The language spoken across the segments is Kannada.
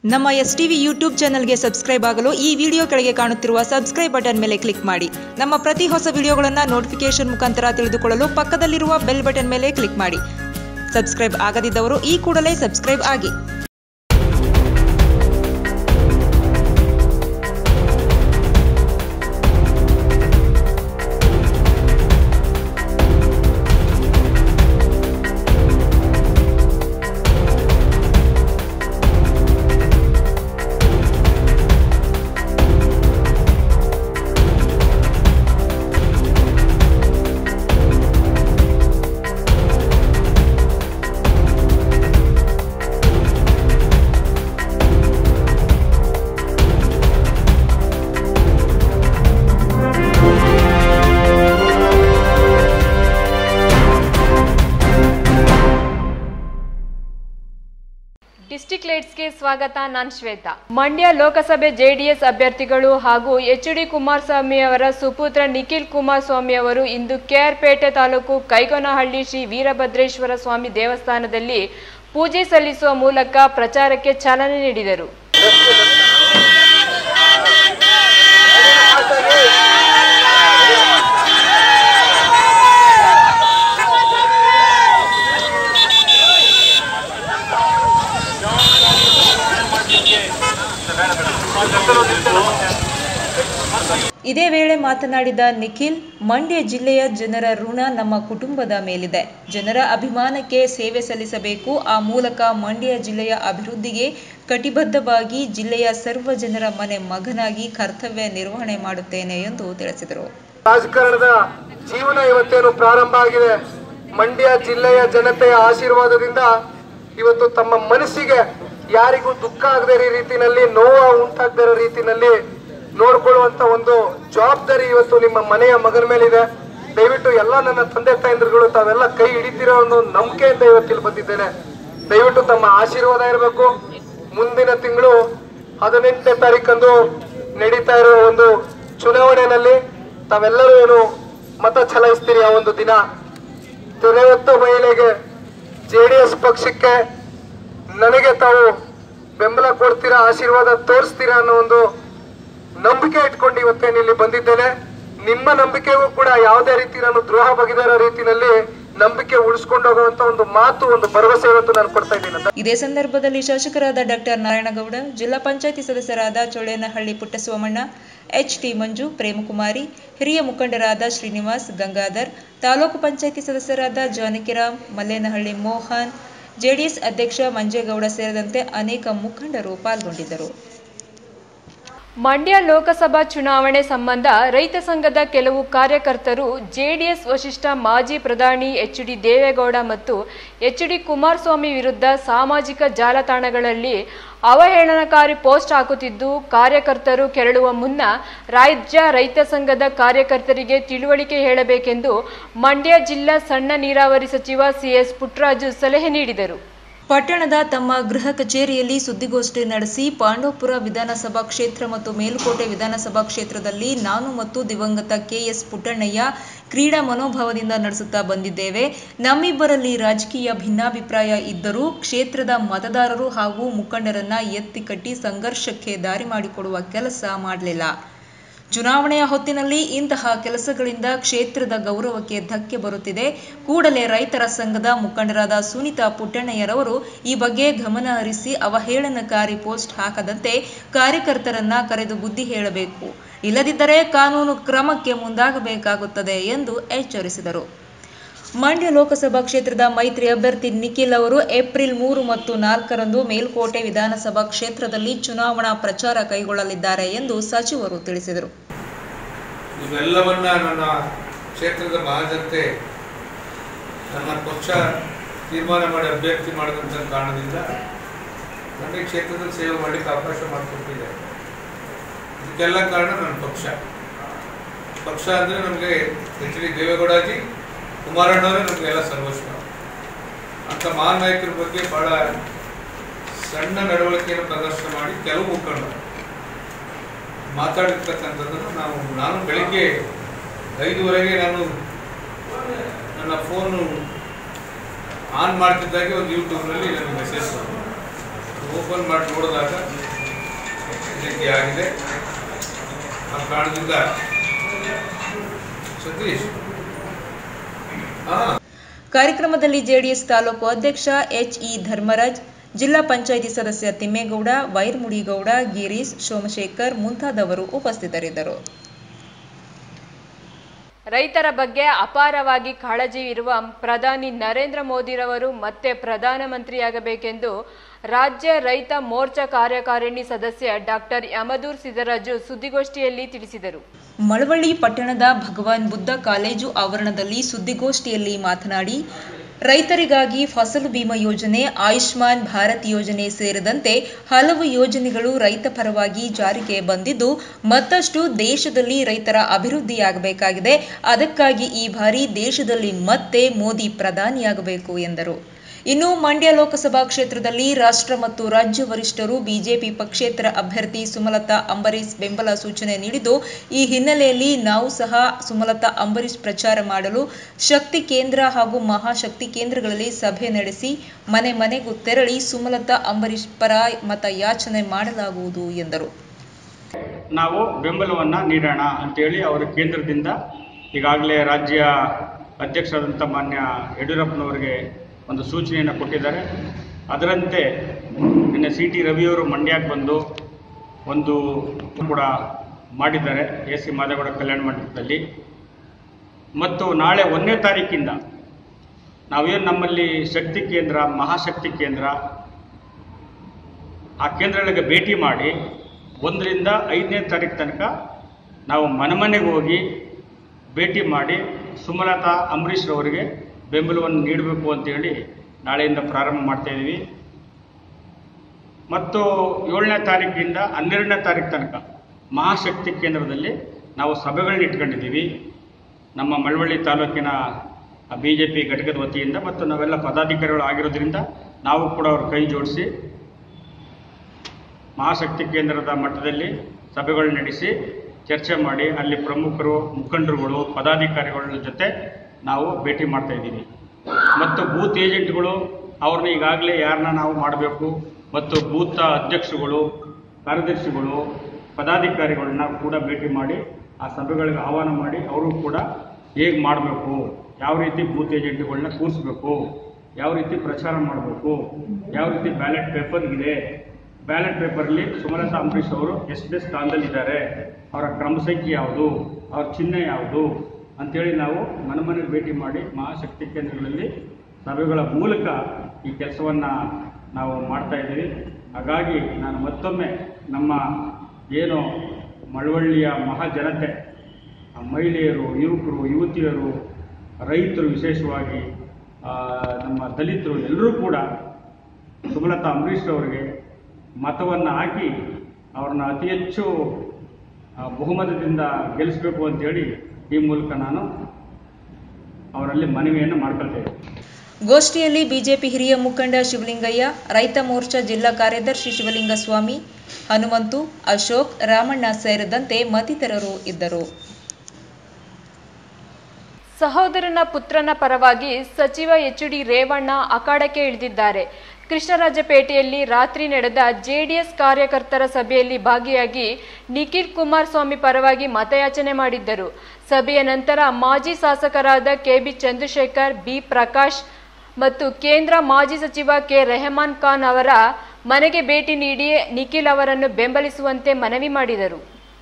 ನಮ್ಮ ಎಸ್ ಟಿವಿ ಯೂಟ್ಯೂಬ್ ಚಾನಲ್ಗೆ ಸಬ್ಸ್ಕ್ರೈಬ್ ಆಗಲು ಈ ವಿಡಿಯೋ ಕೆಳಗೆ ಕಾಣುತ್ತಿರುವ ಸಬ್ಸ್ಕ್ರೈಬ್ ಬಟನ್ ಮೇಲೆ ಕ್ಲಿಕ್ ಮಾಡಿ ನಮ್ಮ ಪ್ರತಿ ಹೊಸ ವಿಡಿಯೋಗಳನ್ನು ನೋಟಿಫಿಕೇಶನ್ ಮುಖಾಂತರ ತಿಳಿದುಕೊಳ್ಳಲು ಪಕ್ಕದಲ್ಲಿರುವ ಬೆಲ್ ಬಟನ್ ಮೇಲೆ ಕ್ಲಿಕ್ ಮಾಡಿ ಸಬ್ಸ್ಕ್ರೈಬ್ ಆಗದಿದ್ದವರು ಈ ಕೂಡಲೇ ಸಬ್ಸ್ಕ್ರೈಬ್ ಆಗಿ ಡಿಸ್ಟಿಕ್ ಲೈಟ್ಸ್ಗೆ ಸ್ವಾಗತ ನಾನು ಶ್ವೇತಾ ಮಂಡ್ಯ ಲೋಕಸಭೆ ಜೆಡಿಎಸ್ ಅಭ್ಯರ್ಥಿಗಳು ಹಾಗೂ ಎಚ್ ಡಿ ಕುಮಾರಸ್ವಾಮಿ ಅವರ ಸುಪುತ್ರ ನಿಖಿಲ್ ಕುಮಾರಸ್ವಾಮಿ ಅವರು ಇಂದು ಕೆಆರ್ಪೇಟೆ ತಾಲೂಕು ಕೈಗೊನಹಳ್ಳಿ ಶ್ರೀ ವೀರಭದ್ರೇಶ್ವರ ಸ್ವಾಮಿ ದೇವಸ್ಥಾನದಲ್ಲಿ ಪೂಜೆ ಸಲ್ಲಿಸುವ ಮೂಲಕ ಪ್ರಚಾರಕ್ಕೆ ಚಾಲನೆ ನೀಡಿದರು ಇದೇ ವೇಳೆ ಮಾತನಾಡಿದ ನಿಖಿಲ್ ಮಂಡ್ಯ ಜಿಲ್ಲೆಯ ಜನರ ಋಣ ನಮ್ಮ ಕುಟುಂಬದ ಮೇಲಿದೆ ಜನರ ಅಭಿಮಾನಕ್ಕೆ ಸೇವೆ ಸಲ್ಲಿಸಬೇಕು ಆ ಮೂಲಕ ಮಂಡ್ಯ ಜಿಲ್ಲೆಯ ಅಭಿವೃದ್ಧಿಗೆ ಕಟಿಬದ್ಧವಾಗಿ ಜಿಲ್ಲೆಯ ಸರ್ವ ಜನರ ಮನೆ ಮಗನಾಗಿ ಕರ್ತವ್ಯ ನಿರ್ವಹಣೆ ಮಾಡುತ್ತೇನೆ ಎಂದು ತಿಳಿಸಿದರು ರಾಜಕಾರಣದ ಜೀವನ ಇವತ್ತೇನು ಪ್ರಾರಂಭ ಆಗಿದೆ ಮಂಡ್ಯ ಜಿಲ್ಲೆಯ ಜನತೆಯ ಆಶೀರ್ವಾದದಿಂದ ಇವತ್ತು ತಮ್ಮ ಮನಸ್ಸಿಗೆ ಯಾರಿಗೂ ದುಃಖ ಆಗದೇ ಇರೋ ರೀತಿನಲ್ಲಿ ನೋವು ಉಂಟಾಗದೇ ಇರೋ ರೀತಿನಲ್ಲಿ ನೋಡ್ಕೊಳ್ಳುವಂತ ಒಂದು ಜವಾಬ್ದಾರಿ ಇವತ್ತು ನಿಮ್ಮ ಮನೆಯ ಮಗನ ಮೇಲಿದೆ ದಯವಿಟ್ಟು ಎಲ್ಲ ನನ್ನ ತಂದೆ ತಾಯಂದ್ರುಗಳು ತಾವೆಲ್ಲ ಕೈ ಹಿಡಿತಿರೋ ಒಂದು ನಂಬಿಕೆಯಿಂದ ಇವತ್ತಿಲ್ಲಿ ಬಂದಿದ್ದೇನೆ ದಯವಿಟ್ಟು ತಮ್ಮ ಆಶೀರ್ವಾದ ಇರಬೇಕು ಮುಂದಿನ ತಿಂಗಳು ಹದಿನೆಂಟನೇ ತಾರೀಕಂದು ನಡೀತಾ ಇರೋ ಒಂದು ಚುನಾವಣೆಯಲ್ಲಿ ತಾವೆಲ್ಲರೂ ಏನು ಮತ ಚಲಾಯಿಸ್ತೀರಿ ಆ ಒಂದು ದಿನ ತಿರುವತ್ತು ಮಹಿಳೆಗೆ ಜೆ ಡಿ ಎಸ್ ಪಕ್ಷಕ್ಕೆ ನನಗೆ ತಾವು ಬೆಂಬಲ ಕೊಡ್ತೀರಾ ಆಶೀರ್ವಾದ ತೋರಿಸ್ತೀರಾ ಅನ್ನೋ ಒಂದು ನಂಬಿಕೆ ಇಟ್ಕೊಂಡು ಇವತ್ತೇನು ಇಲ್ಲಿ ಬಂದಿದ್ದೇನೆ ನಿಮ್ಮ ನಂಬಿಕೆಗೂ ಕೂಡ ಯಾವುದೇ ರೀತಿ ನಾನು ದ್ರೋಹ ಬಗೆದಿರೋ ರೀತಿಯಲ್ಲಿ ನಂಬಿಕೆ ಉಳಿಸ್ಕೊಂಡು ಹೋಗುವಂತ ಒಂದು ಮಾತು ಒಂದು ಭರವಸೆ ಇವತ್ತು ನಾನು ಕೊಡ್ತಾ ಇದ್ದೀನಿ ಇದೇ ಸಂದರ್ಭದಲ್ಲಿ ಶಾಸಕರಾದ ಡಾಕ್ಟರ್ ನಾರಾಯಣಗೌಡ ಜಿಲ್ಲಾ ಪಂಚಾಯತಿ ಸದಸ್ಯರಾದ ಚೊಳೇನಹಳ್ಳಿ ಪುಟ್ಟಸ್ವಾಮಣ್ಣ ಎಚ್ ಟಿ ಮಂಜು ಪ್ರೇಮಕುಮಾರಿ ಹಿರಿಯ ಮುಖಂಡರಾದ ಶ್ರೀನಿವಾಸ್ ಗಂಗಾಧರ್ ತಾಲೂಕು ಪಂಚಾಯತಿ ಸದಸ್ಯರಾದ ಜಾನಕಿರಾಮ್ ಮಲ್ಲೇನಹಳ್ಳಿ ಮೋಹನ್ ಜೆಡಿಎಸ್ ಅಧ್ಯಕ್ಷ ಮಂಜೇಗೌಡ ಸೇರಿದಂತೆ ಅನೇಕ ಮುಖಂಡರು ಪಾಲ್ಗೊಂಡಿದ್ದರು ಮಂಡ್ಯ ಲೋಕಸಭಾ ಚುನಾವಣೆ ಸಂಬಂಧ ರೈತ ಸಂಘದ ಕೆಲವು ಕಾರ್ಯಕರ್ತರು ಜೆಡಿಎಸ್ ವರಿಷ್ಠ ಮಾಜಿ ಪ್ರಧಾನಿ ಎಚ್ ಡಿ ದೇವೇಗೌಡ ಮತ್ತು ಎಚ್ ಡಿ ಕುಮಾರಸ್ವಾಮಿ ವಿರುದ್ಧ ಸಾಮಾಜಿಕ ಜಾಲತಾಣಗಳಲ್ಲಿ ಅವಹೇಳನಕಾರಿ ಪೋಸ್ಟ್ ಹಾಕುತ್ತಿದ್ದು ಕಾರ್ಯಕರ್ತರು ಕೆರಳುವ ಮುನ್ನ ರಾಜ್ಯ ರೈತ ಸಂಘದ ಕಾರ್ಯಕರ್ತರಿಗೆ ತಿಳುವಳಿಕೆ ಹೇಳಬೇಕೆಂದು ಮಂಡ್ಯ ಜಿಲ್ಲಾ ಸಣ್ಣ ನೀರಾವರಿ ಸಚಿವ ಸಿಎಸ್ ಪುಟ್ಟರಾಜು ಸಲಹೆ ನೀಡಿದರು ಪಟ್ಟಣದ ತಮ್ಮ ಗೃಹ ಕಚೇರಿಯಲ್ಲಿ ಸುದ್ದಿಗೋಷ್ಠಿ ನಡೆಸಿ ಪಾಂಡವಪುರ ವಿಧಾನಸಭಾ ಕ್ಷೇತ್ರ ಮತ್ತು ಮೇಲುಕೋಟೆ ವಿಧಾನಸಭಾ ಕ್ಷೇತ್ರದಲ್ಲಿ ನಾನು ಮತ್ತು ದಿವಂಗತ ಕೆಎಸ್ ಪುಟ್ಟಣ್ಣಯ್ಯ ಕ್ರೀಡಾ ಮನೋಭಾವದಿಂದ ನಡೆಸುತ್ತಾ ಬಂದಿದ್ದೇವೆ ನಮ್ಮಿಬ್ಬರಲ್ಲಿ ರಾಜಕೀಯ ಭಿನ್ನಾಭಿಪ್ರಾಯ ಇದ್ದರೂ ಕ್ಷೇತ್ರದ ಮತದಾರರು ಹಾಗೂ ಮುಖಂಡರನ್ನ ಎತ್ತಿ ಕಟ್ಟಿ ಸಂಘರ್ಷಕ್ಕೆ ದಾರಿ ಮಾಡಿಕೊಡುವ ಕೆಲಸ ಮಾಡಲಿಲ್ಲ ಚುನಾವಣೆಯ ಹೊತ್ತಿನಲ್ಲಿ ಇಂತಹ ಕೆಲಸಗಳಿಂದ ಕ್ಷೇತ್ರದ ಗೌರವಕ್ಕೆ ಧಕ್ಕೆ ಬರುತ್ತಿದೆ ಕೂಡಲೇ ರೈತರ ಸಂಘದ ಮುಖಂಡರಾದ ಸುನೀತಾ ಪುಟ್ಟಣ್ಣಯ್ಯರವರು ಈ ಬಗ್ಗೆ ಗಮನ ಹರಿಸಿ ಅವಹೇಳನಕಾರಿ ಪೋಸ್ಟ್ ಹಾಕದಂತೆ ಕಾರ್ಯಕರ್ತರನ್ನ ಕರೆದು ಬುದ್ಧಿ ಹೇಳಬೇಕು ಇಲ್ಲದಿದ್ದರೆ ಕಾನೂನು ಕ್ರಮಕ್ಕೆ ಮುಂದಾಗಬೇಕಾಗುತ್ತದೆ ಎಂದು ಎಚ್ಚರಿಸಿದರು ಮಂಡ್ಯ ಲೋಕಸಭಾ ಕ್ಷೇತ್ರದ ಮೈತ್ರಿ ಅಭ್ಯರ್ಥಿ ನಿಖಿಲ್ ಅವರು ಏಪ್ರಿಲ್ ಮೂರು ಮತ್ತು ನಾಲ್ಕರಂದು ಮೇಲ್ಕೋಟೆ ವಿಧಾನಸಭಾ ಕ್ಷೇತ್ರದಲ್ಲಿ ಚುನಾವಣಾ ಪ್ರಚಾರ ಕೈಗೊಳ್ಳಲಿದ್ದಾರೆ ಎಂದು ಸಚಿವರು ತಿಳಿಸಿದರು ಇವೆಲ್ಲವನ್ನ ನನ್ನ ಕ್ಷೇತ್ರದ ಮಹಾಜನತೆ ನನ್ನ ಪಕ್ಷ ತೀರ್ಮಾನ ಮಾಡಿ ಅಭ್ಯರ್ಥಿ ಮಾಡಿದಂಥ ಕಾರಣದಿಂದ ನನಗೆ ಕ್ಷೇತ್ರದಲ್ಲಿ ಸೇವೆ ಮಾಡಲಿಕ್ಕೆ ಅವಕಾಶ ಮಾಡಿಕೊಟ್ಟಿದೆ ಇದಕ್ಕೆಲ್ಲ ಕಾರಣ ನನ್ನ ಪಕ್ಷ ಪಕ್ಷ ಅಂದರೆ ನಮಗೆ ಎಚ್ ಡಿ ದೇವೇಗೌಡಾಜಿ ಕುಮಾರಣ್ಣವರೇ ನಮಗೆಲ್ಲ ಸರ್ವಸ್ವ ಅಂತ ಮಹಾನ್ ನಾಯಕರ ಬಗ್ಗೆ ಬಹಳ ಸಣ್ಣ ನಡವಳಿಕೆಯನ್ನು ಪ್ರದರ್ಶನ ಮಾಡಿ ಕೆಲವು ಮುಖಂಡರು ಮಾತಾಡಿರ್ತಕ್ಕಂಥದ್ದನ್ನು ನಾವು ನಾನು ಬೆಳಿಗ್ಗೆ ಐದುವರೆಗೆ ನಾನು ನನ್ನ ಫೋನು ಆನ್ ಮಾಡ್ತಿದ್ದಾಗೆ ಒಂದು ಯೂಟ್ಯೂಬ್ನಲ್ಲಿ ನನಗೆ ಮೆಸೇಜ್ ಓಪನ್ ಮಾಡಿ ನೋಡಿದಾಗ ಈ ರೀತಿ ಆಗಿದೆ ಆ ಕಾರಣದಿಂದ ಸತೀಶ್ ಹಾಂ ಕಾರ್ಯಕ್ರಮದಲ್ಲಿ ಜೆಡಿಎಸ್ ತಾಲೂಕು ಅಧ್ಯಕ್ಷ ಎಚ್ ಇ ಧರ್ಮರಾಜ್ ಜಿಲ್ಲಾ ಪಂಚಾಯಿತಿ ಸದಸ್ಯ ತಿಮ್ಮೇಗೌಡ ವೈರ್ಮುಡಿಗೌಡ ಗಿರೀಶ್ ಸೋಮಶೇಖರ್ ಮುಂತಾದವರು ಉಪಸ್ಥಿತರಿದ್ದರು ರೈತರ ಬಗ್ಗೆ ಅಪಾರವಾಗಿ ಕಾಳಜಿ ಇರುವ ಪ್ರಧಾನಿ ನರೇಂದ್ರ ಮೋದಿರವರು ಮತ್ತೆ ಪ್ರಧಾನಮಂತ್ರಿಯಾಗಬೇಕೆಂದು ರಾಜ್ಯ ರೈತ ಮೋರ್ಚಾ ಕಾರ್ಯಕಾರಿಣಿ ಸದಸ್ಯ ಡಾಕ್ಟರ್ ಯಮದೂರ್ ಸಿದ್ದರಾಜು ಸುದ್ದಿಗೋಷ್ಠಿಯಲ್ಲಿ ತಿಳಿಸಿದರು ಮಳವಳ್ಳಿ ಪಟ್ಟಣದ ಭಗವಾನ್ ಬುದ್ಧ ಕಾಲೇಜು ಆವರಣದಲ್ಲಿ ಸುದ್ದಿಗೋಷ್ಠಿಯಲ್ಲಿ ಮಾತನಾಡಿ ರೈತರಿಗಾಗಿ ಫಸಲು ಬಿಮಾ ಯೋಜನೆ ಆಯುಷ್ಮಾನ್ ಭಾರತ್ ಯೋಜನೆ ಸೇರಿದಂತೆ ಹಲವು ಯೋಜನೆಗಳು ರೈತ ಪರವಾಗಿ ಜಾರಿಗೆ ಬಂದಿದ್ದು ಮತ್ತಷ್ಟು ದೇಶದಲ್ಲಿ ರೈತರ ಅಭಿವೃದ್ಧಿಯಾಗಬೇಕಾಗಿದೆ ಅದಕ್ಕಾಗಿ ಈ ಬಾರಿ ದೇಶದಲ್ಲಿ ಮತ್ತೆ ಮೋದಿ ಪ್ರಧಾನಿಯಾಗಬೇಕು ಎಂದರು ಇನ್ನು ಮಂಡ್ಯ ಲೋಕಸಭಾ ಕ್ಷೇತ್ರದಲ್ಲಿ ರಾಷ್ಟ್ರ ಮತ್ತು ರಾಜ್ಯ ವರಿಷ್ಠರು ಬಿಜೆಪಿ ಪಕ್ಷೇತರ ಅಭ್ಯರ್ಥಿ ಸುಮಲತಾ ಅಂಬರೀಶ್ ಬೆಂಬಲ ಸೂಚನೆ ನೀಡಿದ್ದು ಈ ಹಿನ್ನೆಲೆಯಲ್ಲಿ ನಾವು ಸಹ ಸುಮಲತಾ ಅಂಬರೀಶ್ ಪ್ರಚಾರ ಮಾಡಲು ಶಕ್ತಿ ಕೇಂದ್ರ ಹಾಗೂ ಮಹಾಶಕ್ತಿ ಕೇಂದ್ರಗಳಲ್ಲಿ ಸಭೆ ನಡೆಸಿ ಮನೆ ಮನೆಗೂ ತೆರಳಿ ಸುಮಲತಾ ಅಂಬರೀಶ್ ಪರ ಮತ ಯಾಚನೆ ಮಾಡಲಾಗುವುದು ಎಂದರು ನಾವು ಬೆಂಬಲವನ್ನು ನೀಡೋಣ ಅಂತೇಳಿ ಅವರು ಕೇಂದ್ರದಿಂದ ಈಗಾಗಲೇ ರಾಜ್ಯ ಅಧ್ಯಕ್ಷರಾದಂಥ ಮಾನ್ಯ ಯಡಿಯೂರಪ್ಪನವರಿಗೆ ಒಂದು ಸೂಚನೆಯನ್ನು ಕೊಟ್ಟಿದ್ದಾರೆ ಅದರಂತೆ ನಿನ್ನೆ ಸಿ ಟಿ ರವಿಯವರು ಮಂಡ್ಯಕ್ಕೆ ಬಂದು ಒಂದು ಕೂಡ ಮಾಡಿದ್ದಾರೆ ಎ ಸಿ ಮಾದೇಗೌಡ ಕಲ್ಯಾಣ ಮಂಟಪದಲ್ಲಿ ಮತ್ತು ನಾಳೆ ಒಂದನೇ ತಾರೀಕಿಂದ ನಾವೇನು ನಮ್ಮಲ್ಲಿ ಶಕ್ತಿ ಕೇಂದ್ರ ಮಹಾಶಕ್ತಿ ಕೇಂದ್ರ ಆ ಕೇಂದ್ರಗಳಿಗೆ ಭೇಟಿ ಮಾಡಿ ಒಂದರಿಂದ ಐದನೇ ತಾರೀಕು ತನಕ ನಾವು ಮನೆ ಮನೆಗೆ ಹೋಗಿ ಭೇಟಿ ಮಾಡಿ ಸುಮಲತಾ ಅಂಬರೀಷ್ ಅವರಿಗೆ ಬೆಂಬಲವನ್ನು ನೀಡಬೇಕು ಅಂತೇಳಿ ನಾಳೆಯಿಂದ ಪ್ರಾರಂಭ ಮಾಡ್ತಾ ಇದ್ದೀವಿ ಮತ್ತು ಏಳನೇ ತಾರೀಕಿಂದ ಹನ್ನೆರಡನೇ ತಾರೀಕು ತನಕ ಮಹಾಶಕ್ತಿ ಕೇಂದ್ರದಲ್ಲಿ ನಾವು ಸಭೆಗಳನ್ನ ಇಟ್ಕೊಂಡಿದ್ದೀವಿ ನಮ್ಮ ಮಳವಳ್ಳಿ ತಾಲೂಕಿನ ಬಿ ಜೆ ಪಿ ಘಟಕದ ವತಿಯಿಂದ ಮತ್ತು ನಾವೆಲ್ಲ ಪದಾಧಿಕಾರಿಗಳು ಆಗಿರೋದ್ರಿಂದ ನಾವು ಕೂಡ ಅವ್ರ ಕೈ ಜೋಡಿಸಿ ಮಹಾಶಕ್ತಿ ಕೇಂದ್ರದ ಮಟ್ಟದಲ್ಲಿ ಸಭೆಗಳು ನಡೆಸಿ ಚರ್ಚೆ ಮಾಡಿ ಅಲ್ಲಿ ಪ್ರಮುಖರು ಮುಖಂಡರುಗಳು ಪದಾಧಿಕಾರಿಗಳ ಜೊತೆ ನಾವು ಭೇಟಿ ಮಾಡ್ತಾ ಇದ್ದೀವಿ ಮತ್ತು ಬೂತ್ ಏಜೆಂಟ್ಗಳು ಅವ್ರನ್ನ ಈಗಾಗಲೇ ಯಾರನ್ನ ನಾವು ಮಾಡಬೇಕು ಮತ್ತು ಬೂತ್ ಅಧ್ಯಕ್ಷಗಳು ಕಾರ್ಯದರ್ಶಿಗಳು ಪದಾಧಿಕಾರಿಗಳನ್ನ ಕೂಡ ಭೇಟಿ ಮಾಡಿ ಆ ಸಭೆಗಳಿಗೆ ಆಹ್ವಾನ ಮಾಡಿ ಅವರು ಕೂಡ ಹೇಗೆ ಮಾಡಬೇಕು ಯಾವ ರೀತಿ ಬೂತ್ ಏಜೆಂಟ್ಗಳನ್ನ ಕೂರಿಸ್ಬೇಕು ಯಾವ ರೀತಿ ಪ್ರಚಾರ ಮಾಡಬೇಕು ಯಾವ ರೀತಿ ಬ್ಯಾಲೆಟ್ ಪೇಪರ್ ಇದೆ ಬ್ಯಾಲೆಟ್ ಪೇಪರ್ಲಿ ಸುಮಲತಾ ಅಂಬರೀಷ್ ಅವರು ಎಷ್ಟನೇ ಸ್ಥಾನದಲ್ಲಿದ್ದಾರೆ ಅವರ ಕ್ರಮ ಸಂಖ್ಯೆ ಯಾವುದು ಅವ್ರ ಚಿಹ್ನೆ ಯಾವುದು ಅಂತೇಳಿ ನಾವು ಮನೆ ಮನೆಗೆ ಭೇಟಿ ಮಾಡಿ ಮಹಾಶಕ್ತಿ ಕೇಂದ್ರಗಳಲ್ಲಿ ಸಭೆಗಳ ಮೂಲಕ ಈ ಕೆಲಸವನ್ನು ನಾವು ಮಾಡ್ತಾ ಇದ್ದೀವಿ ಹಾಗಾಗಿ ನಾನು ಮತ್ತೊಮ್ಮೆ ನಮ್ಮ ಏನು ಮಳವಳ್ಳಿಯ ಮಹಾಜನತೆ ಆ ಮಹಿಳೆಯರು ಯುವಕರು ಯುವತಿಯರು ರೈತರು ವಿಶೇಷವಾಗಿ ಆ, ನಮ್ಮ ದಲಿತರು ಎಲ್ಲರೂ ಕೂಡ ಸುಮಲತಾ ಅಂಬರೀಷ್ ಅವರಿಗೆ ಮತವನ್ನು ಹಾಕಿ ಅವ್ರನ್ನ ಅತಿ ಹೆಚ್ಚು ಆ, ಬಹುಮತದಿಂದ ಗೆಲ್ಲಿಸಬೇಕು ಅಂತೇಳಿ ಈ ಮೂಲಕ ನಾನು ಅವರಲ್ಲಿ ಮನವಿಯನ್ನು ಮಾಡ್ಕೊಳ್ತೇನೆ ಗೋಷ್ಠಿಯಲ್ಲಿ ಬಿಜೆಪಿ ಹಿರಿಯ ಮುಖಂಡ ಶಿವಲಿಂಗಯ್ಯ ರೈತ ಮೋರ್ಚಾ ಜಿಲ್ಲಾ ಕಾರ್ಯದರ್ಶಿ ಶಿವಲಿಂಗಸ್ವಾಮಿ ಹನುಮಂತು ಅಶೋಕ್ ರಾಮಣ್ಣ ಸೇರಿದಂತೆ ಮತ್ತಿತರರು ಇದ್ದರು ಸಹೋದರನ ಪುತ್ರನ ಪರವಾಗಿ ಸಚಿವ ಎಚ್ ಡಿ ರೇವಣ್ಣ ಅಖಾಡಕ್ಕೆ ಇಳಿದಿದ್ದಾರೆ ಕೃಷ್ಣರಾಜಪೇಟೆಯಲ್ಲಿ ರಾತ್ರಿ ನಡೆದ ಜೆಡಿಎಸ್ ಕಾರ್ಯಕರ್ತರ ಸಭೆಯಲ್ಲಿ ಭಾಗಿಯಾಗಿ ನಿಖಿಲ್ ಕುಮಾರಸ್ವಾಮಿ ಪರವಾಗಿ ಮತಯಾಚನೆ ಮಾಡಿದ್ದರು ಸಭೆಯ ನಂತರ ಮಾಜಿ ಶಾಸಕರಾದ ಕೆಬಿ ಚಂದ್ರಶೇಖರ್ ಬಿ ಪ್ರಕಾಶ್ ಮತ್ತು ಕೇಂದ್ರ ಮಾಜಿ ಸಚಿವ ಕೆ ರೆಹಮಾನ್ ಖಾನ್ ಅವರ ಮನೆಗೆ ಭೇಟಿ ನೀಡಿ ನಿಖಿಲ್ ಅವರನ್ನು ಬೆಂಬಲಿಸುವಂತೆ ಮನವಿ ಮಾಡಿದರು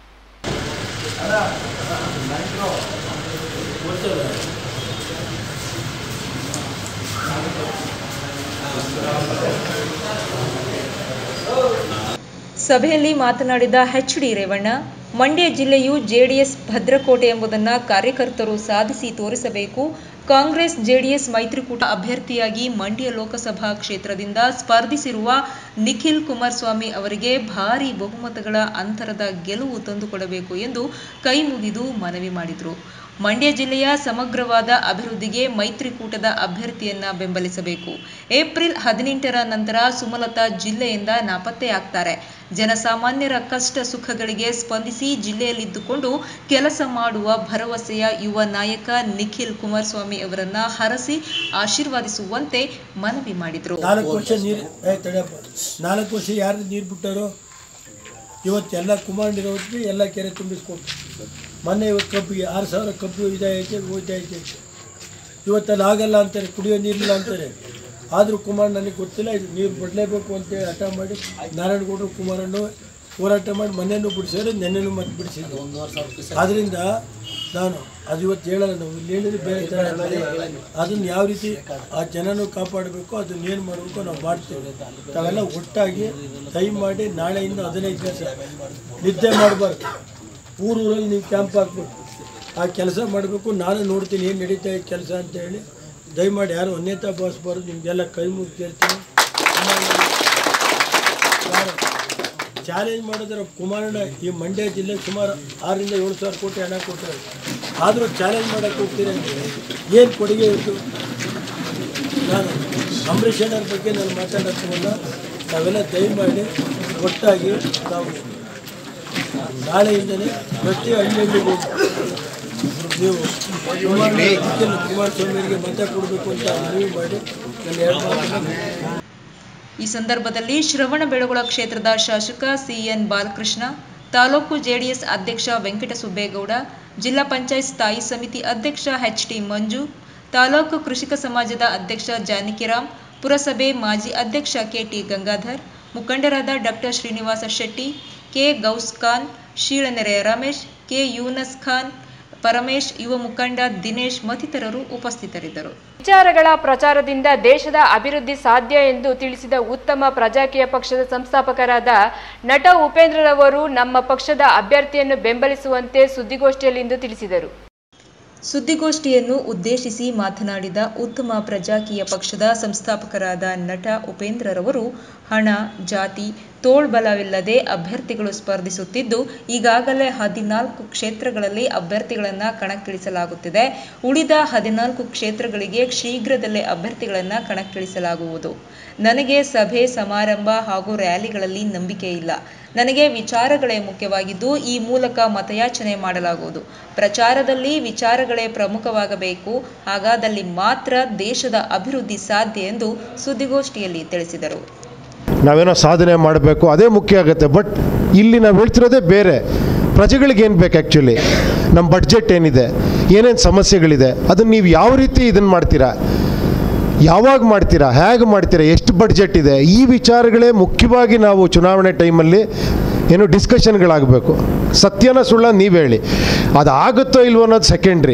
ಸಭೆಯಲ್ಲಿ ಮಾತನಾಡಿದ ಎಚ್ ಡಿ ರೇವಣ್ಣ ಮಂಡ್ಯ ಜಿಲ್ಲೆಯು ಜೆಡಿಎಸ್ ಭದ್ರಕೋಟೆ ಎಂಬುದನ್ನು ಕಾರ್ಯಕರ್ತರು ಸಾಧಿಸಿ ತೋರಿಸಬೇಕು ಕಾಂಗ್ರೆಸ್ ಜೆಡಿಎಸ್ ಮೈತ್ರಿಕೂಟ ಅಭ್ಯರ್ಥಿಯಾಗಿ ಮಂಡ್ಯ ಲೋಕಸಭಾ ಕ್ಷೇತ್ರದಿಂದ ಸ್ಪರ್ಧಿಸಿರುವ ನಿಖಿಲ್ ಕುಮಾರಸ್ವಾಮಿ ಅವರಿಗೆ ಭಾರಿ ಬಹುಮತಗಳ ಅಂತರದ ಗೆಲುವು ತಂದುಕೊಡಬೇಕು ಎಂದು ಕೈ ಮುಗಿದು ಮನವಿ ಮಾಡಿದರು ಮಂಡ್ಯ ಜಿಲ್ಲೆಯ ಸಮಗ್ರವಾದ ಅಭಿವೃದ್ಧಿಗೆ ಮೈತ್ರಿಕೂಟದ ಅಭ್ಯರ್ಥಿಯನ್ನ ಬೆಂಬಲಿಸಬೇಕು ಏಪ್ರಿಲ್ ಹದಿನೆಂಟರ ನಂತರ ಸುಮಲತಾ ಜಿಲ್ಲೆಯಿಂದ ನಾಪತ್ತೆಯಾಗ್ತಾರೆ ಜನಸಾಮಾನ್ಯರ ಕಷ್ಟ ಸುಖಗಳಿಗೆ ಸ್ಪಂದಿಸಿ ಜಿಲ್ಲೆಯಲ್ಲಿದ್ದುಕೊಂಡು ಕೆಲಸ ಮಾಡುವ ಭರವಸೆಯ ಯುವ ನಾಯಕ ನಿಖಿಲ್ ಕುಮಾರಸ್ವಾಮಿ ಅವರನ್ನ ಹರಸಿ ಆಶೀರ್ವಾದಿಸುವಂತೆ ಮನವಿ ಮಾಡಿದರು ನಾಲ್ಕು ವರ್ಷ ನೀರು ಏ ತಡೆಯಪ್ಪ ನಾಲ್ಕು ವರ್ಷ ಯಾರು ನೀರು ಬಿಟ್ಟಾರೋ ಇವತ್ತೆಲ್ಲ ಕುಮಾರ್ ನೀರಾವರಿಗೆ ಎಲ್ಲ ಕೆರೆ ತುಂಬಿಸ್ಕೊಟ್ಟು ಮೊನ್ನೆ ಇವತ್ತು ಕಬ್ಬಿಗೆ ಆರು ಸಾವಿರ ಕಬ್ಬು ಇದಾಯ್ತು ಹೋಯ್ತೈತೆ ಇವತ್ತಲ್ಲಿ ಆಗಲ್ಲ ಅಂತಾರೆ ಕುಡಿಯೋ ನೀರಿಲ್ಲ ಅಂತಾರೆ ಆದರೂ ಕುಮಾರ್ ನನಗೆ ಗೊತ್ತಿಲ್ಲ ಇದು ನೀರು ಬಿಡಲೇಬೇಕು ಅಂತೇಳಿ ಹಠ ಮಾಡಿ ನಾರಾಯಣಗೌಡರು ಕುಮಾರನ್ನು ಹೋರಾಟ ಮಾಡಿ ಮನೆಯನ್ನು ಬಿಡಿಸಿದ್ರೆ ನೆನ್ನೆನೂ ಮತ್ತೆ ಬಿಡಿಸಿದ್ರು ಆದ್ದರಿಂದ ನಾನು ಅದು ಇವತ್ತು ಹೇಳಲ್ಲ ನಾವು ಇಲ್ಲಿ ಹೇಳಿದ್ರೆ ಬೇರೆ ಥರ ಹೇಳ್ತಾರೆ. ಅದನ್ನು ಯಾವ ರೀತಿ ಆ ಜನನೂ ಕಾಪಾಡಬೇಕು ಅದನ್ನ ಏನು ಮಾಡಬೇಕು ನಾವು ಮಾಡ್ತೇವೆ ತಾವೆಲ್ಲ ಒಟ್ಟಾಗಿ ದಯಮಾಡಿ ನಾಳೆಯಿಂದ ಹದಿನೈದು ದಿವಸ ನಿದ್ದೆ ಮಾಡಬಾರ್ದು ಊರೂರಲ್ಲಿ ನೀವು ಕ್ಯಾಂಪ್ ಹಾಕ್ಬೇಕು ಆ ಕೆಲಸ ಮಾಡಬೇಕು ನಾನು ನೋಡ್ತೀನಿ ಏನು ನಡೀತಾ ಇದೆ ಕೆಲಸ ಅಂತ ಹೇಳಿ ದಯಮಾಡಿ ಯಾರು ಅನ್ಯತಾ ಭಾವಿಸ್ಬಾರ್ದು ನಿಮಗೆಲ್ಲ ಕೈ ಮುಗಿ ಕೇಳ್ತೀನಿ ಚಾಲೆಂಜ್ ಮಾಡಿದ್ರೆ ಕುಮಾರಣ್ಣ ಈ ಮಂಡ್ಯ ಜಿಲ್ಲೆ ಸುಮಾರು ಆರರಿಂದ ಏಳು ಸಾವಿರ ಕೋಟಿ ಹಣ ಕೊಟ್ಟರೆ ಆದರೂ ಚಾಲೆಂಜ್ ಮಾಡೋಕ್ಕೆ ಹೋಗ್ತೀರಿ ಏನು ಕೊಡುಗೆ ಇತ್ತು ನಾನು ಅಂಬರೀಷ್ ಅಣ್ಣರ ಬಗ್ಗೆ ನಾನು ಮಾತಾಡೋಕ್ಕಲ್ಲ ನಾವೆಲ್ಲ ದಯಮಾಡಿ ಒಟ್ಟಾಗಿ ನಾವು ನಾಳೆಯಿಂದಲೇ ಪ್ರತಿ ಹಳ್ಳಿಗೂ ನೀವು ಕುಮಾರ ನಿಖಿಲ್ ಕುಮಾರಸ್ವಾಮಿಯವರಿಗೆ ಮತ ಕೊಡಬೇಕು ಅಂತ ಮನವಿ ಮಾಡಿ ನನ್ನ ಎರಡು ಮಾತನ್ನು ಈ ಸಂದರ್ಭದಲ್ಲಿ ಶ್ರವಣಬೆಳಗೊಳ ಕ್ಷೇತ್ರದ ಶಾಸಕ ಸಿಎನ್ ಬಾಲಕೃಷ್ಣ ತಾಲೂಕು ಜೆಡಿಎಸ್ ಅಧ್ಯಕ್ಷ ವೆಂಕಟಸುಬ್ಬೇಗೌಡ ಜಿಲ್ಲಾ ಪಂಚಾಯತ್ ಸ್ಥಾಯಿ ಸಮಿತಿ ಅಧ್ಯಕ್ಷ ಎಚ್ಟಿ ಮಂಜು ತಾಲೂಕು ಕೃಷಿಕ ಸಮಾಜದ ಅಧ್ಯಕ್ಷ ಜಾನಕಿರಾಮ್ ಪುರಸಭೆ ಮಾಜಿ ಅಧ್ಯಕ್ಷ ಕೆಟಿ ಗಂಗಾಧರ್ ಮುಖಂಡರಾದ ಡಾಕ್ಟರ್ ಶ್ರೀನಿವಾಸ ಶೆಟ್ಟಿ ಕೆ ಗೌಸ್ ಖಾನ್ ಶೀಳನೆರೆಯ ರಮೇಶ್ ಕೆ ಯೂನಸ್ ಖಾನ್ ಪರಮೇಶ್ ಯುವ ಮುಖಂಡ ದಿನೇಶ್ ಮತ್ತಿತರರು ಉಪಸ್ಥಿತರಿದ್ದರು ವಿಚಾರಗಳ ಪ್ರಚಾರದಿಂದ ದೇಶದ ಅಭಿವೃದ್ಧಿ ಸಾಧ್ಯ ಎಂದು ತಿಳಿಸಿದ ಉತ್ತಮ ಪ್ರಜಾಕೀಯ ಪಕ್ಷದ ಸಂಸ್ಥಾಪಕರಾದ ನಟ ಉಪೇಂದ್ರರವರು ನಮ್ಮ ಪಕ್ಷದ ಅಭ್ಯರ್ಥಿಯನ್ನು ಬೆಂಬಲಿಸುವಂತೆ ಸುದ್ದಿಗೋಷ್ಠಿಯಲ್ಲಿಂದು ತಿಳಿಸಿದರು ಸುದ್ದಿಗೋಷ್ಠಿಯನ್ನು ಉದ್ದೇಶಿಸಿ ಮಾತನಾಡಿದ ಉತ್ತಮ ಪ್ರಜಾಕೀಯ ಪಕ್ಷದ ಸಂಸ್ಥಾಪಕರಾದ ನಟ ಉಪೇಂದ್ರರವರು ಹಣ ಜಾತಿ ತೋಳ್ಬಲವಿಲ್ಲದೆ ಅಭ್ಯರ್ಥಿಗಳು ಸ್ಪರ್ಧಿಸುತ್ತಿದ್ದು ಈಗಾಗಲೇ ಹದಿನಾಲ್ಕು ಕ್ಷೇತ್ರಗಳಲ್ಲಿ ಅಭ್ಯರ್ಥಿಗಳನ್ನು ಕಣಕ್ಕಿಳಿಸಲಾಗುತ್ತಿದೆ ಉಳಿದ ಹದಿನಾಲ್ಕು ಕ್ಷೇತ್ರಗಳಿಗೆ ಶೀಘ್ರದಲ್ಲೇ ಅಭ್ಯರ್ಥಿಗಳನ್ನು ಕಣಕ್ಕಿಳಿಸಲಾಗುವುದು ನನಗೆ ಸಭೆ ಸಮಾರಂಭ ಹಾಗೂ ರ್ಯಾಲಿಗಳಲ್ಲಿ ನಂಬಿಕೆ ಇಲ್ಲ ನನಗೆ ವಿಚಾರಗಳೇ ಮುಖ್ಯವಾಗಿದ್ದು ಈ ಮೂಲಕ ಮತಯಾಚನೆ ಮಾಡಲಾಗುವುದು ಪ್ರಚಾರದಲ್ಲಿ ವಿಚಾರಗಳೇ ಪ್ರಮುಖವಾಗಬೇಕು ಹಾಗಾದಲ್ಲಿ ಮಾತ್ರ ದೇಶದ ಅಭಿವೃದ್ಧಿ ಸಾಧ್ಯ ಎಂದು ಸುದ್ದಿಗೋಷ್ಠಿಯಲ್ಲಿ ತಿಳಿಸಿದರು ನಾವೇನೋ ಸಾಧನೆ ಮಾಡಬೇಕು ಅದೇ ಮುಖ್ಯ ಆಗುತ್ತೆ ಬಟ್ ಇಲ್ಲಿ ನಾವು ಹೇಳ್ತಿರೋದೇ ಬೇರೆ ಪ್ರಜೆಗಳಿಗೆ ಏನು ಬೇಕು ಆ್ಯಕ್ಚುಲಿ ನಮ್ಮ ಬಡ್ಜೆಟ್ ಏನಿದೆ ಏನೇನು ಸಮಸ್ಯೆಗಳಿದೆ ಅದನ್ನು ನೀವು ಯಾವ ರೀತಿ ಇದನ್ನು ಮಾಡ್ತೀರಾ ಯಾವಾಗ ಮಾಡ್ತೀರಾ ಹೇಗೆ ಮಾಡ್ತೀರಾ ಎಷ್ಟು ಬಡ್ಜೆಟ್ ಇದೆ ಈ ವಿಚಾರಗಳೇ ಮುಖ್ಯವಾಗಿ ನಾವು ಚುನಾವಣೆ ಟೈಮಲ್ಲಿ ಏನು ಡಿಸ್ಕಷನ್ಗಳಾಗಬೇಕು ಸತ್ಯನ ಸುಳ್ಳ ನೀವು ಹೇಳಿ ಅದು ಆಗುತ್ತೋ ಇಲ್ವೋ ಅನ್ನೋದು ಸೆಕೆಂಡ್ರಿ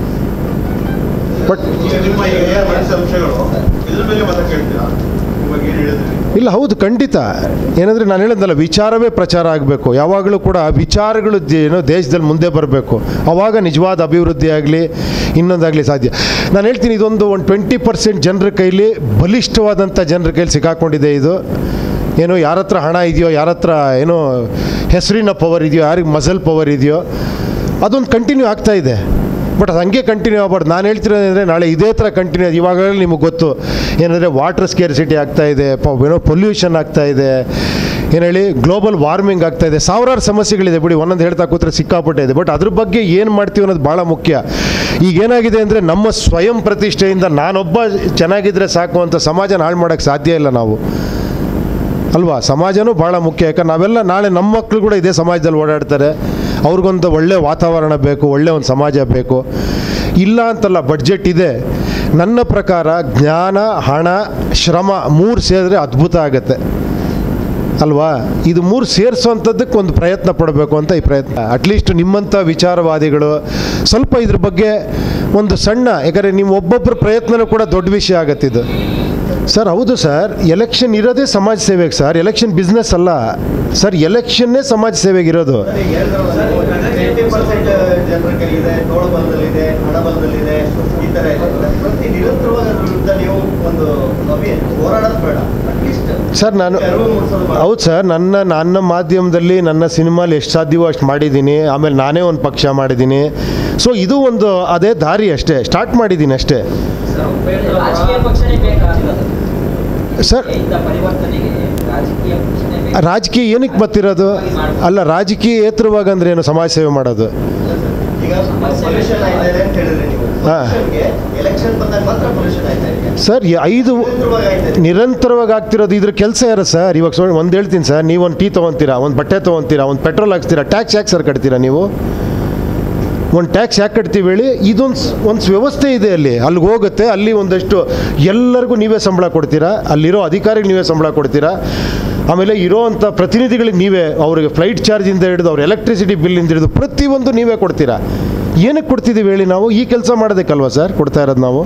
ಬಟ್ ಈಗ ನಿಮ್ಮ ಈ ಮನಸ್ಸು ಅಂಶಗಳು ಇದ್ರ ಮೇಲೆ ಮತ ಕೇಳ್ತೀರಾ ಇವಾಗ ಏನು ಹೇಳಿದ್ರಿ ಇಲ್ಲ ಹೌದು ಖಂಡಿತ ಏನಂದರೆ ನಾನು ಹೇಳಿದ್ನಲ್ಲ ವಿಚಾರವೇ ಪ್ರಚಾರ ಆಗಬೇಕು ಯಾವಾಗಲೂ ಕೂಡ ವಿಚಾರಗಳು ದೇ- ಏನೋ ದೇಶದಲ್ಲಿ ಮುಂದೆ ಬರಬೇಕು ಆವಾಗ ನಿಜವಾದ ಅಭಿವೃದ್ಧಿ ಆಗಲಿ ಇನ್ನೊಂದಾಗಲಿ ಸಾಧ್ಯ ನಾನು ಹೇಳ್ತೀನಿ ಇದೊಂದು ಒಂದು ಟ್ವೆಂಟಿ ಪರ್ಸೆಂಟ್ ಜನರ ಕೈಲಿ ಬಲಿಷ್ಠವಾದಂಥ ಜನರ ಕೈಲಿ ಸಿಕ್ಕಾಕೊಂಡಿದೆ ಇದು ಏನೋ ಯಾರ ಹತ್ರ ಹಣ ಇದೆಯೋ ಯಾರ ಹತ್ರ ಏನೋ ಹೆಸರಿನ ಪವರ್ ಇದೆಯೋ ಯಾರಿಗೆ ಮಸಲ್ ಪವರ್ ಇದೆಯೋ ಅದೊಂದು ಕಂಟಿನ್ಯೂ ಆಗ್ತಾ ಇದೆ ಬಟ್ ಅದು ಹಂಗೆ ಕಂಟಿನ್ಯೂ ಆಗ್ಬಾರ್ದು ನಾನು ಹೇಳ್ತಿರೋದಂದರೆ ನಾಳೆ ಇದೇ ಥರ ಕಂಟಿನ್ಯೂ ಇವಾಗಲೇ ನಿಮಗೆ ಗೊತ್ತು ಏನಂದರೆ ವಾಟರ್ ಸ್ಕೇರ್ಸಿಟಿ ಆಗ್ತಾ ಇದೆ ಪ ಏನೋ ಪೊಲ್ಯೂಷನ್ ಆಗ್ತಾ ಇದೆ ಏನು ಹೇಳಿ ಗ್ಲೋಬಲ್ ವಾರ್ಮಿಂಗ್ ಆಗ್ತಾ ಇದೆ ಸಾವಿರಾರು ಸಮಸ್ಯೆಗಳಿದೆ ಬಿಡಿ ಒಂದೊಂದು ಹೇಳ್ತಾ ಕೂತ್ರೆ ಸಿಕ್ಕಾಪಟ್ಟೆ ಇದೆ ಬಟ್ ಅದ್ರ ಬಗ್ಗೆ ಏನು ಮಾಡ್ತೀವಿ ಅನ್ನೋದು ಭಾಳ ಮುಖ್ಯ ಈಗ ಏನಾಗಿದೆ ಅಂದರೆ ನಮ್ಮ ಸ್ವಯಂ ಪ್ರತಿಷ್ಠೆಯಿಂದ ನಾನೊಬ್ಬ ಚೆನ್ನಾಗಿದ್ದರೆ ಸಾಕು ಅಂತ ಸಮಾಜನ ಹಾಳು ಮಾಡೋಕ್ಕೆ ಸಾಧ್ಯ ಇಲ್ಲ ನಾವು ಅಲ್ವಾ ಸಮಾಜನೂ ಭಾಳ ಮುಖ್ಯ ಯಾಕಂದ್ರೆ ನಾವೆಲ್ಲ ನಾಳೆ ನಮ್ಮ ಮಕ್ಕಳು ಕೂಡ ಇದೇ ಸಮಾಜದಲ್ಲಿ ಓಡಾಡ್ತಾರೆ ಅವ್ರಿಗೊಂದು ಒಳ್ಳೆ ವಾತಾವರಣ ಬೇಕು ಒಳ್ಳೆ ಒಂದು ಸಮಾಜ ಬೇಕು ಇಲ್ಲ ಅಂತಲ್ಲ ಬಡ್ಜೆಟ್ ಇದೆ ನನ್ನ ಪ್ರಕಾರ ಜ್ಞಾನ ಹಣ ಶ್ರಮ ಮೂರು ಸೇರಿದ್ರೆ ಅದ್ಭುತ ಆಗುತ್ತೆ ಅಲ್ವಾ ಇದು ಮೂರು ಸೇರಿಸೋವಂಥದ್ದಕ್ಕೆ ಒಂದು ಪ್ರಯತ್ನ ಪಡಬೇಕು ಅಂತ ಈ ಪ್ರಯತ್ನ ಅಟ್ಲೀಸ್ಟ್ ನಿಮ್ಮಂಥ ವಿಚಾರವಾದಿಗಳು ಸ್ವಲ್ಪ ಇದ್ರ ಬಗ್ಗೆ ಒಂದು ಸಣ್ಣ ಯಾಕಂದರೆ ನೀವು ಒಬ್ಬೊಬ್ಬರ ಪ್ರಯತ್ನನೂ ಕೂಡ ದೊಡ್ಡ ವಿಷಯ ಆಗತ್ತೆ ಇದು ಸರ್ ಹೌದು ಸರ್ ಎಲೆಕ್ಷನ್ ಇರೋದೇ ಸಮಾಜ ಸೇವೆಗೆ ಸರ್ ಎಲೆಕ್ಷನ್ ಬಿಸ್ನೆಸ್ ಅಲ್ಲ ಸರ್ ಎಲೆಕ್ಷನ್ನೇ ಸಮಾಜ ಸೇವೆಗೆ ಇರೋದು ಏಯ್ಟಿ ಪರ್ಸೆಂಟ್ ಜನರ ಕೈಲಿದೆ ತೋಳಬಲದಲ್ಲಿದೆ ಹಣಬಲದಲ್ಲಿದೆ ಈ ಥರ ಇದೆ ಪ್ರತಿ ನಿರಂತರವಾಗಿ ಅದ್ರ ವಿರುದ್ಧ ನೀವು ಒಂದು ಅಭಿ ಹೋರಾಡೋದು ಬೇಡ ಅಟ್ಲೀಸ್ಟ್ ಸರ್ ನಾನು ಅರಿವು ಮೂಡಿಸೋದು ಬೇಡ. ಹೌದು ಸರ್ ನನ್ನ ನನ್ನ ಮಾಧ್ಯಮದಲ್ಲಿ ನನ್ನ ಸಿನಿಮಾಲಿ ಎಷ್ಟು ಸಾಧ್ಯವೋ ಅಷ್ಟು ಮಾಡಿದ್ದೀನಿ ಆಮೇಲೆ ನಾನೇ ಒಂದು ಪಕ್ಷ ಮಾಡಿದ್ದೀನಿ ಸೊ ಇದು ಒಂದು ಅದೇ ದಾರಿ ಅಷ್ಟೇ ಸ್ಟಾರ್ಟ್ ಮಾಡಿದ್ದೀನಿ ಅಷ್ಟೇ ರಾಜಕೀಯ ಪಕ್ಷನೇ ಬೇಕಾಗಿರೋದು ಸರ್ ಇಂಥ ಪರಿವರ್ತನೆಗೆ ರಾಜಕೀಯ ಪಕ್ಷನೇ ಬೇಕು ರಾಜಕೀಯ ಏನಕ್ಕೆ ಬರ್ತಿರೋದು ಅಲ್ಲ ರಾಜಕೀಯ ಏತರವಾಗಿ ಅಂದ್ರೆ ಏನು ಸಮಾಜ ಸೇವೆ ಮಾಡೋದು ಈಗ ಪೊಲ್ಯೂಷನ್ ಆಯ್ತಾ ಇದೆ ಅಂತ ಹೇಳಿದ್ರೆ ನೀವು ಹಾ. ಪೊಲ್ಯೂಷನ್ಗೆ ಎಲೆಕ್ಷನ್ ಬಂದಾಗ ಮಾತ್ರ ಪೊಲ್ಯೂಷನ್ ಆಯ್ತಾ ಇದೆ ಸರ್ ಈ ಐದು ನಿರಂತರವಾಗಿ ಆಯ್ತಾ ಇದೆ ನಿರಂತರವಾಗಿ ಆಗ್ತಿರೋದು ಇದ್ರ ಕೆಲಸ ಯಾರು ಸರ್ ಇವಾಗ ಸೊ ಒಂದು ಹೇಳ್ತೀನಿ ಸರ್ ನೀವು ಒಂದು ಟೀ ತೊಗೊತೀರಾ ಒಂದು ಬಟ್ಟೆ ತೊಗೊತೀರಾ ಒಂದು ಪೆಟ್ರೋಲ್ ಹಾಕ್ಸ್ತೀರಾ ಟ್ಯಾಕ್ಸ್ ಯಾಕೆ ಸರ್ ಕಟ್ತೀರಾ ನೀವು ಒಂದು ಟ್ಯಾಕ್ಸ್ ಯಾಕೆ ಕಟ್ತೀವಿ ಹೇಳಿ ಇದೊಂದು ಒಂದು ವ್ಯವಸ್ಥೆ ಇದೆ ಅಲ್ಲಿ ಅಲ್ಲಿಗೆ ಹೋಗುತ್ತೆ ಅಲ್ಲಿ ಒಂದಷ್ಟು ಎಲ್ಲರಿಗೂ ನೀವೇ ಸಂಬಳ ಕೊಡ್ತೀರಾ ಅಲ್ಲಿರೋ ಅಧಿಕಾರಿಗೆ ನೀವೇ ಸಂಬಳ ಕೊಡ್ತೀರಾ ಆಮೇಲೆ ಇರೋವಂಥ ಪ್ರತಿನಿಧಿಗಳಿಗೆ ನೀವೇ ಅವರಿಗೆ ಫ್ಲೈಟ್ ಚಾರ್ಜಿಂದ ಹಿಡಿದು ಅವ್ರ ಎಲೆಕ್ಟ್ರಿಸಿಟಿ ಬಿಲ್ಲಿಂದ ಹಿಡಿದು ಪ್ರತಿಯೊಂದು ನೀವೇ ಕೊಡ್ತೀರಾ ಏನಕ್ಕೆ ಕೊಡ್ತಿದ್ದೀವಿ ಹೇಳಿ ನಾವು ಈ ಕೆಲಸ ಮಾಡೋದಕ್ಕಲ್ವಾ ಸರ್ ಕೊಡ್ತಾ ಇರೋದು ನಾವು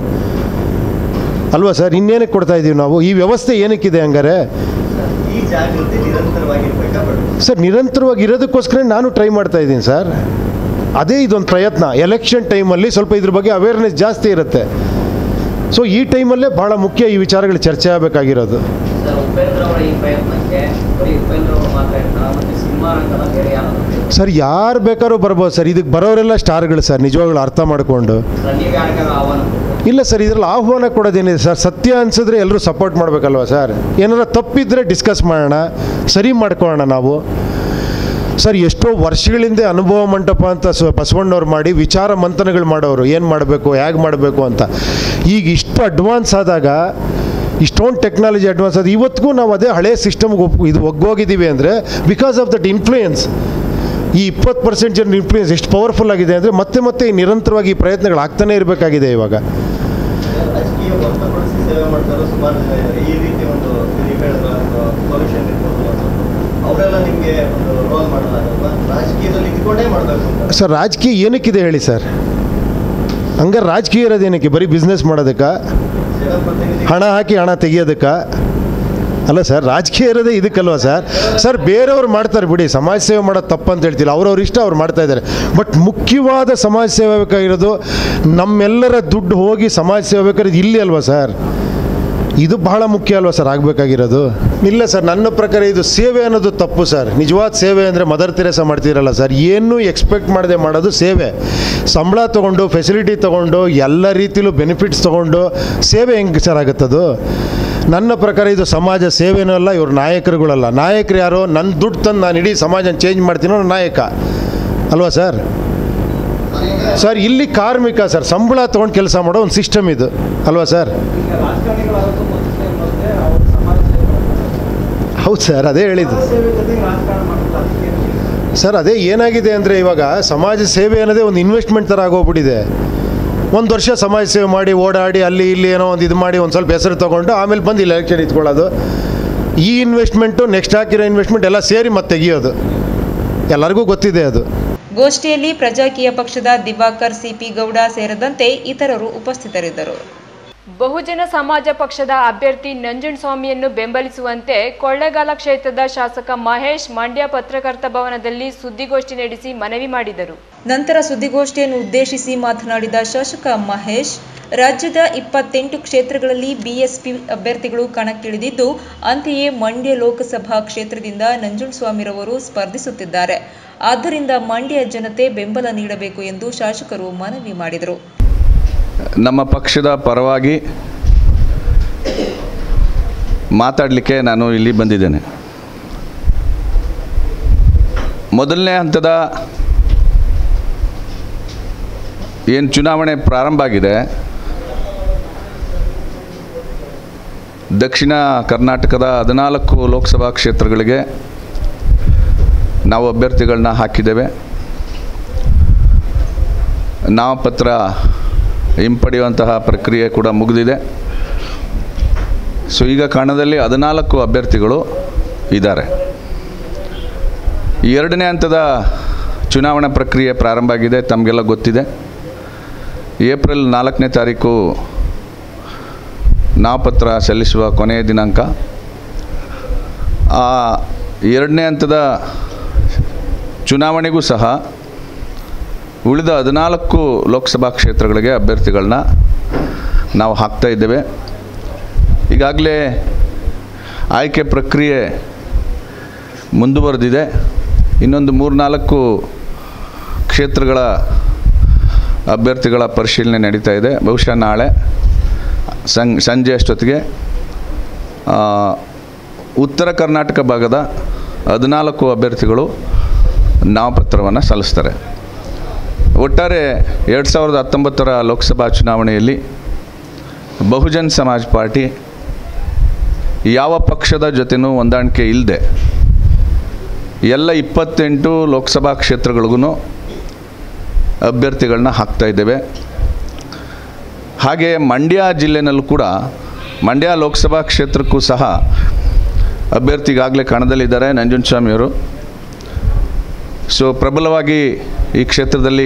ಅಲ್ವಾ ಸರ್ ಇನ್ನೇನಕ್ಕೆ ಕೊಡ್ತಾ ಇದ್ದೀವಿ ನಾವು ಈ ವ್ಯವಸ್ಥೆ ಏನಕ್ಕಿದೆ ಹಂಗಾರೆ ಈ ಜಾಗೃತಿ ನಿರಂತರವಾಗಿರ್ಬೇಕಾ ಬೇಡ ಸರ್ ನಿರಂತರವಾಗಿ ಇರೋದಕ್ಕೋಸ್ಕರ ನಾನು ಟ್ರೈ ಮಾಡ್ತಾ ಇದ್ದೀನಿ ಸರ್ ಅದೇ ಇದೊಂದು ಪ್ರಯತ್ನ ಎಲೆಕ್ಷನ್ ಟೈಮಲ್ಲಿ ಸ್ವಲ್ಪ ಇದ್ರ ಬಗ್ಗೆ ಅವೇರ್ನೆಸ್ ಜಾಸ್ತಿ ಇರುತ್ತೆ ಸೊ ಈ ಟೈಮಲ್ಲೇ ಭಾಳ ಮುಖ್ಯ ಈ ವಿಚಾರಗಳು ಚರ್ಚೆ ಆಗಬೇಕಾಗಿರೋದು ಸರ್ ಉಪೇಂದ್ರ ಅವರ ಈ ಪ್ರಯತ್ನಕ್ಕೆ ಬರೀ ಉಪೇಂದ್ರ ಅವರು ಮಾತ್ರ ಇರ್ತಾರ ಮತ್ತೆ ಸಿನಿಮಾ ರಂಗದ ಬೇರೆ ಯಾರಾದ್ರೂ ಬೇಕಾ? ಸರ್ ಯಾರು ಬೇಕಾದ್ರೂ ಬರ್ಬೋದು ಸರ್ ಇದಕ್ಕೆ ಬರೋರೆಲ್ಲ ಸ್ಟಾರ್ಗಳು ಸರ್ ನಿಜವಾಗ್ಲೂ ಅರ್ಥ ಮಾಡಿಕೊಂಡು ಸರ್ ನೀವು ಯಾರಿಗಾದ್ರೂ ಆಹ್ವಾನ ಕೊಡ್ಬೋದು ಇಲ್ಲ ಸರ್ ಇದರಲ್ಲಿ ಆಹ್ವಾನ ಕೊಡೋದೇನಿದೆ ಸರ್ ಸತ್ಯ ಅನ್ಸಿದ್ರೆ ಎಲ್ಲರೂ ಸಪೋರ್ಟ್ ಮಾಡಬೇಕಲ್ವ ಸರ್ ಏನಾರ ತಪ್ಪಿದ್ರೆ ಡಿಸ್ಕಸ್ ಮಾಡೋಣ ಸರಿ ಮಾಡ್ಕೊಳ್ಳೋಣ ನಾವು ಸರ್ ಎಷ್ಟೋ ವರ್ಷಗಳಿಂದ ಅನುಭವ ಮಂಟಪ ಅಂತ ಸ ಬಸವಣ್ಣವ್ರು ಮಾಡಿ ವಿಚಾರ ಮಂಥನಗಳು ಮಾಡೋರು ಏನು ಮಾಡಬೇಕು ಹೇಗೆ ಮಾಡಬೇಕು ಅಂತ ಈಗ ಇಷ್ಟು ಅಡ್ವಾನ್ಸ್ ಆದಾಗ ಇಷ್ಟೊಂದು ಟೆಕ್ನಾಲಜಿ ಅಡ್ವಾನ್ಸ್ ಆದ ಇವತ್ತಿಗೂ ನಾವು ಅದೇ ಹಳೆ ಸಿಸ್ಟಮ್ಗೆ ಒಪ್ ಇದು ಒಗ್ಗೋಗಿದ್ದೀವಿ ಅಂದರೆ ಬಿಕಾಸ್ ಆಫ್ ದಟ್ ಇನ್ಫ್ಲೂಯೆನ್ಸ್ ಈ ಇಪ್ಪತ್ತು ಪರ್ಸೆಂಟ್ ಜನ ಇನ್ಫ್ಲೂಯೆನ್ಸ್ ಎಷ್ಟು ಪವರ್ಫುಲ್ ಆಗಿದೆ ಅಂದರೆ ಮತ್ತೆ ಮತ್ತೆ ಈ ನಿರಂತರವಾಗಿ ಈ ಪ್ರಯತ್ನಗಳು ಆಗ್ತಾನೇ ಇರಬೇಕಾಗಿದೆ ಇವಾಗ ರಾಜಕೀಯ ಹೊರತುಪಡಿಸಿ ಸೇವೆ ಮಾಡ್ತಾರೋ ಸುಮಾರು ಜನ ಇದ್ದಾರೆ ಈ ರೀತಿ ಒಂದು ನೀವು ಹೇಳಿದ ಪೊಲ್ಯೂಷನ್ ಇರ್ಬೋದು ಅವರೆಲ್ಲ ನಿಮಗೆ ಒಂದು ರೋಲ್ ಮಾಡಲಾಗಲ್ವಾ ರಾಜಕೀಯದಲ್ಲಿ ಇದ್ಕೊಂಡೇ ಮಾಡಬೇಕು ಅಂತ ಸರ್ ರಾಜಕೀಯ ಏನಕ್ಕಿದೆ ಹೇಳಿ ಸರ್ ಹಂಗಾರೆ ರಾಜಕೀಯ ಇರೋದು ಏನಕ್ಕೆ ಬರೀ ಬಿಸ್ನೆಸ್ ಮಾಡೋದಕ್ಕೆ ಜನಪ್ರತಿನಿಧಿ ಹಣ ಹಾಕಿ ಹಣ ತೆಗಿಯೋದಕ್ಕೆ ಅಲ್ಲ ಸರ್ ರಾಜಕೀಯ ಇರೋದೇ ಇದಕ್ಕಲ್ವ ಸರ್ ಸರ್ ಬೇರೆಯವ್ರು ಮಾಡ್ತಾರೆ ಬಿಡಿ ಸಮಾಜ ಸೇವೆ ಮಾಡೋದು ತಪ್ಪು ಅಂತ ಹೇಳ್ತಿಲ್ಲ ಅವ್ರವ್ರ ಇಷ್ಟ ಅವ್ರು ಮಾಡ್ತಾ ಇದ್ದಾರೆ ಬಟ್ ಮುಖ್ಯವಾದ ಸಮಾಜ ಸೇವೆ ಬೇಕಾಗಿರೋದು ನಮ್ಮೆಲ್ಲರ ದುಡ್ಡು ಹೋಗಿ ಸಮಾಜ ಸೇವೆ ಬೇಕಾಗಿರೋದು ಇಲ್ಲಿ ಅಲ್ವಾ ಸರ್ ಇದು ಬಹಳ ಮುಖ್ಯ ಅಲ್ವಾ ಸರ್ ಆಗಬೇಕಾಗಿರೋದು ಇಲ್ಲ ಸರ್ ನನ್ನ ಪ್ರಕಾರ ಇದು ಸೇವೆ ಅನ್ನೋದು ತಪ್ಪು ಸರ್ ನಿಜವಾದ ಸೇವೆ ಅಂದರೆ ಮದರ್ ತೆರೇಸ ಮಾಡ್ತಿರಲ್ಲ ಸರ್ ಏನೂ ಎಕ್ಸ್ಪೆಕ್ಟ್ ಮಾಡದೆ ಮಾಡೋದು ಸೇವೆ ಸಂಬಳ ತೊಗೊಂಡು ಫೆಸಿಲಿಟಿ ತೊಗೊಂಡು ಎಲ್ಲ ರೀತಿಲೂ ಬೆನಿಫಿಟ್ಸ್ ತೊಗೊಂಡು ಸೇವೆ ಹೆಂಗೆ ಸರ್ ಆಗುತ್ತದು ನನ್ನ ಪ್ರಕಾರ ಇದು ಸಮಾಜ ಸೇವೆನೂ ಅಲ್ಲ ಇವ್ರ ನಾಯಕರುಗಳಲ್ಲ ನಾಯಕರು ಯಾರು ನನ್ನ ದುಡ್ಡು ತಂದು ನಾನು ಇಡೀ ಸಮಾಜನ ಚೇಂಜ್ ಮಾಡ್ತೀನೋ ನಾನು ನಾಯಕ ಅಲ್ವಾ ಸರ್ ಸರ್ ಇಲ್ಲಿ ಕಾರ್ಮಿಕ ಸರ್ ಸಂಬಳ ತೊಗೊಂಡು ಕೆಲಸ ಮಾಡೋ ಒಂದು ಸಿಸ್ಟಮ್ ಇದು ಅಲ್ವಾ ಸರ್ ಈಗ ರಾಜಕಾರಣಿಗಳಾಗೋದು ಮೊದಲೇ ಮೊದಲೇ ಅವರು ಸಮಾಜ ಸೇವೆ ಮಾಡ್ತಾರೆ. ಹೌದು ಸರ್ ಅದೇ ಹೇಳಿದ್ದು ಸೇವೆ ಜೊತೆಗೆ ರಾಜಕಾರಣ ಮಾಡ್ತಾರೆ ಅದಕ್ಕೆ ಸರ್ ಅದೇ ಏನಾಗಿದೆ ಅಂದರೆ ಇವಾಗ ಸಮಾಜ ಸೇವೆ ಅನ್ನೋದೇ ಒಂದು ಇನ್ವೆಸ್ಟ್ಮೆಂಟ್ ಥರ ಆಗೋಗ್ಬಿಟ್ಟಿದೆ ಒಂದು ವರ್ಷ ಸಮಾಜ ಸೇವೆ ಮಾಡಿ ಓಡಾಡಿ ಅಲ್ಲಿ ಇಲ್ಲಿ ಏನೋ ಒಂದು ಇದು ಮಾಡಿ ಒಂದು ಸ್ವಲ್ಪ ಹೆಸರು ತೊಗೊಂಡು ಆಮೇಲೆ ಬಂದು ಇಲ್ಲಿ ಎಲೆಕ್ಷನ್ ಇಟ್ಕೊಳ್ಳೋದು ಈ ಇನ್ವೆಸ್ಟ್ಮೆಂಟು ನೆಕ್ಸ್ಟ್ ಹಾಕಿರೋ ಇನ್ವೆಸ್ಟ್ಮೆಂಟ್ ಎಲ್ಲ ಸೇರಿ ಮತ್ತೆ ತೆಗಿಯೋದು ಎಲ್ಲರಿಗೂ ಗೊತ್ತಿದೆ ಅದು ಗೋಷ್ಠಿಯಲ್ಲಿ ಪ್ರಜಾಕೀಯ ಪಕ್ಷದ ದಿವಾಕರ್ ಸಿಪಿ ಗೌಡ ಸೇರಿದಂತೆ ಇತರರು ಉಪಸ್ಥಿತರಿದ್ದರು ಬಹುಜನ ಸಮಾಜ ಪಕ್ಷದ ಅಭ್ಯರ್ಥಿ ನಂಜುಂಡಸ್ವಾಮಿಯನ್ನು ಬೆಂಬಲಿಸುವಂತೆ ಕೊಳ್ಳೇಗಾಲ ಕ್ಷೇತ್ರದ ಶಾಸಕ ಮಹೇಶ್ ಮಂಡ್ಯ ಪತ್ರಕರ್ತ ಭವನದಲ್ಲಿ ಸುದ್ದಿಗೋಷ್ಠಿ ನಡೆಸಿ ಮನವಿ ಮಾಡಿದರು ನಂತರ ಸುದ್ದಿಗೋಷ್ಠಿಯನ್ನು ಉದ್ದೇಶಿಸಿ ಮಾತನಾಡಿದ ಶಾಸಕ ಮಹೇಶ್ ರಾಜ್ಯದ ಇಪ್ಪತ್ತೆಂಟು ಕ್ಷೇತ್ರಗಳಲ್ಲಿ ಬಿಎಸ್ಪಿ ಅಭ್ಯರ್ಥಿಗಳು ಕಣಕ್ಕಿಳಿದಿದ್ದು ಅಂತೆಯೇ ಮಂಡ್ಯ ಲೋಕಸಭಾ ಕ್ಷೇತ್ರದಿಂದ ನಂಜುಂಡಸ್ವಾಮಿರವರು ಸ್ಪರ್ಧಿಸುತ್ತಿದ್ದಾರೆ ಆದ್ದರಿಂದ ಮಂಡ್ಯ ಜನತೆ ಬೆಂಬಲ ನೀಡಬೇಕು ಎಂದು ಶಾಸಕರು ಮನವಿ ಮಾಡಿದರು ನಮ್ಮ ಪಕ್ಷದ ಪರವಾಗಿ ಮಾತಾಡಲಿಕ್ಕೆ ನಾನು ಇಲ್ಲಿ ಬಂದಿದ್ದೇನೆ ಮೊದಲನೇ ಹಂತದ ಏನು ಚುನಾವಣೆ ಪ್ರಾರಂಭ ಆಗಿದೆ ದಕ್ಷಿಣ ಕರ್ನಾಟಕದ ಹದಿನಾಲ್ಕು ಲೋಕಸಭಾ ಕ್ಷೇತ್ರಗಳಿಗೆ ನಾವು ಅಭ್ಯರ್ಥಿಗಳನ್ನ ಹಾಕಿದ್ದೇವೆ ನಾಮಪತ್ರ ಹಿಂಪಡೆಯುವಂತಹ ಪ್ರಕ್ರಿಯೆ ಕೂಡ ಮುಗಿದಿದೆ ಸೊ ಈಗ ಕಣದಲ್ಲಿ ಹದಿನಾಲ್ಕು ಅಭ್ಯರ್ಥಿಗಳು ಇದ್ದಾರೆ ಈ ಎರಡನೇ ಹಂತದ ಚುನಾವಣಾ ಪ್ರಕ್ರಿಯೆ ಪ್ರಾರಂಭ ಆಗಿದೆ ತಮಗೆಲ್ಲ ಗೊತ್ತಿದೆ ಏಪ್ರಿಲ್ ನಾಲ್ಕನೇ ತಾರೀಕು ನಾಮಪತ್ರ ಸಲ್ಲಿಸುವ ಕೊನೆಯ ದಿನಾಂಕ ಆ ಎರಡನೇ ಹಂತದ ಚುನಾವಣೆಗೂ ಸಹ ಉಳಿದ ಹದಿನಾಲ್ಕು ಲೋಕಸಭಾ ಕ್ಷೇತ್ರಗಳಿಗೆ ಅಭ್ಯರ್ಥಿಗಳನ್ನ ನಾವು ಹಾಕ್ತಾ ಇದ್ದೇವೆ ಈಗಾಗಲೇ ಆಯ್ಕೆ ಪ್ರಕ್ರಿಯೆ ಮುಂದುವರೆದಿದೆ ಇನ್ನೊಂದು ಮೂರ್ನಾಲ್ಕು ಕ್ಷೇತ್ರಗಳ ಅಭ್ಯರ್ಥಿಗಳ ಪರಿಶೀಲನೆ ನಡೀತಾ ಇದೆ ಬಹುಶಃ ನಾಳೆ ಸಂ ಸಂಜೆ ಅಷ್ಟೊತ್ತಿಗೆ ಆ, ಉತ್ತರ ಕರ್ನಾಟಕ ಭಾಗದ ಹದಿನಾಲ್ಕು ಅಭ್ಯರ್ಥಿಗಳು ನಾಮಪತ್ರವನ್ನು ಸಲ್ಲಿಸ್ತಾರೆ ಒಟ್ಟಾರೆ ಎರಡು ಸಾವಿರದ ಹತ್ತೊಂಬತ್ತರ ಲೋಕಸಭಾ ಚುನಾವಣೆಯಲ್ಲಿ ಬಹುಜನ್ ಸಮಾಜ್ ಪಾರ್ಟಿ ಯಾವ ಪಕ್ಷದ ಜೊತೆನೂ ಹೊಂದಾಣಿಕೆ ಇಲ್ಲದೆ ಎಲ್ಲ ಇಪ್ಪತ್ತೆಂಟು ಲೋಕಸಭಾ ಕ್ಷೇತ್ರಗಳಿಗೂ ಅಭ್ಯರ್ಥಿಗಳನ್ನ ಹಾಕ್ತಾ ಇದ್ದೇವೆ ಹಾಗೆ ಮಂಡ್ಯ ಜಿಲ್ಲೆನಲ್ಲೂ ಕೂಡ ಮಂಡ್ಯ ಲೋಕಸಭಾ ಕ್ಷೇತ್ರಕ್ಕೂ ಸಹ ಅಭ್ಯರ್ಥಿ ಈಗಾಗಲೇ ಕಣದಲ್ಲಿದ್ದಾರೆ ನಂಜುಂಡಸ್ವಾಮಿಯವರು ಸೊ ಪ್ರಬಲವಾಗಿ ಈ ಕ್ಷೇತ್ರದಲ್ಲಿ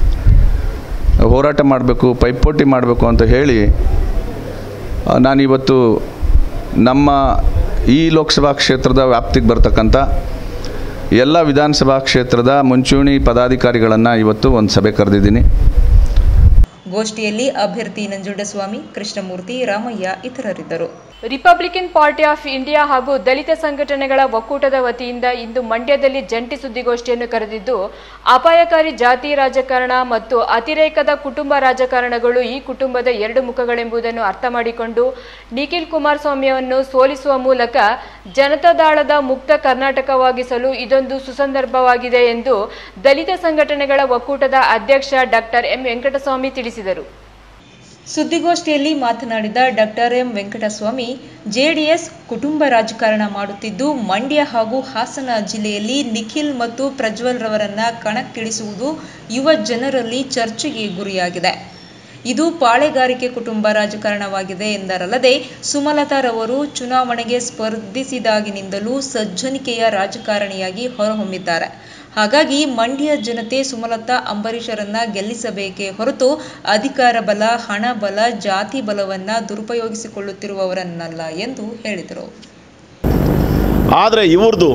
ಹೋರಾಟ ಮಾಡಬೇಕು ಪೈಪೋಟಿ ಮಾಡಬೇಕು ಅಂತ ಹೇಳಿ ಆ, ನಾನಿವತ್ತು ನಮ್ಮ ಈ ಲೋಕಸಭಾ ಕ್ಷೇತ್ರದ ವ್ಯಾಪ್ತಿಗೆ ಬರ್ತಕ್ಕಂಥ ಎಲ್ಲ ವಿಧಾನಸಭಾ ಕ್ಷೇತ್ರದ ಮುಂಚೂಣಿ ಪದಾಧಿಕಾರಿಗಳನ್ನು ಇವತ್ತು ಒಂದು ಸಭೆ ಕರೆದಿದ್ದೀನಿ ಗೋಷ್ಠಿಯಲ್ಲಿ ಅಭ್ಯರ್ಥಿ ನಂಜುಂಡಸ್ವಾಮಿ ಕೃಷ್ಣಮೂರ್ತಿ ರಾಮಯ್ಯ ಇತರರಿದ್ದರು ರಿಪಬ್ಲಿಕನ್ ಪಾರ್ಟಿ ಆಫ್ ಇಂಡಿಯಾ ಹಾಗೂ ದಲಿತ ಸಂಘಟನೆಗಳ ಒಕ್ಕೂಟದ ವತಿಯಿಂದ ಇಂದು ಮಂಡ್ಯದಲ್ಲಿ ಜಂಟಿ ಸುದ್ದಿಗೋಷ್ಠಿಯನ್ನು ಕರೆದಿದ್ದು ಅಪಾಯಕಾರಿ ಜಾತಿ ರಾಜಕಾರಣ ಮತ್ತು ಅತಿರೇಕದ ಕುಟುಂಬ ರಾಜಕಾರಣಗಳು ಈ ಕುಟುಂಬದ ಎರಡು ಮುಖಗಳೆಂಬುದನ್ನು ಅರ್ಥ ಮಾಡಿಕೊಂಡು ನಿಖಿಲ್ ಕುಮಾರಸ್ವಾಮಿಯನ್ನು ಸೋಲಿಸುವ ಮೂಲಕ ಜನತಾದಳದ ಮುಕ್ತ ಕರ್ನಾಟಕವಾಗಿಸಲು ಇದೊಂದು ಸುಸಂದರ್ಭವಾಗಿದೆ ಎಂದು ದಲಿತ ಸಂಘಟನೆಗಳ ಒಕ್ಕೂಟದ ಅಧ್ಯಕ್ಷ ಡಾಕ್ಟರ್ ಎಂ ವೆಂಕಟಸ್ವಾಮಿ ತಿಳಿಸಿದರು ಸುದ್ದಿಗೋಷ್ಠಿಯಲ್ಲಿ ಮಾತನಾಡಿದ ಡಾಕ್ಟರ್ ಎಂ ವೆಂಕಟಸ್ವಾಮಿ ಜೆಡಿಎಸ್ ಕುಟುಂಬ ರಾಜಕಾರಣ ಮಾಡುತ್ತಿದ್ದು ಮಂಡ್ಯ ಹಾಗೂ ಹಾಸನ ಜಿಲ್ಲೆಯಲ್ಲಿ ನಿಖಿಲ್ ಮತ್ತು ಪ್ರಜ್ವಲ್ ರವರನ್ನ ಕಣಕ್ಕಿಳಿಸುವುದು ಯುವ ಜನರಲ್ಲಿ ಚರ್ಚೆಗೆ ಗುರಿಯಾಗಿದೆ ಇದು ಪಾಳೆಗಾರಿಕೆ ಕುಟುಂಬ ರಾಜಕಾರಣವಾಗಿದೆ ಎಂದರಲ್ಲದೆ ಸುಮಲತಾರವರು ಚುನಾವಣೆಗೆ ಸ್ಪರ್ಧಿಸಿದಾಗಿನಿಂದಲೂ ಸಜ್ಜನಿಕೆಯ ರಾಜಕಾರಣಿಯಾಗಿ ಹೊರಹೊಮ್ಮಿದ್ದಾರೆ ಹಾಗಾಗಿ ಮಂಡ್ಯ ಜನತೆ ಸುಮಲತಾ ಅಂಬರೀಷರನ್ನ ಗೆಲ್ಲಿಸಬೇಕೇ ಹೊರತು ಅಧಿಕಾರ ಬಲ ಹಣ ಬಲ ಜಾತಿ ಬಲವನ್ನ ದುರುಪಯೋಗಿಸಿಕೊಳ್ಳುತ್ತಿರುವವರನ್ನಲ್ಲ ಎಂದು ಹೇಳಿದರು ಆದರೆ ಇವ್ರದ್ದು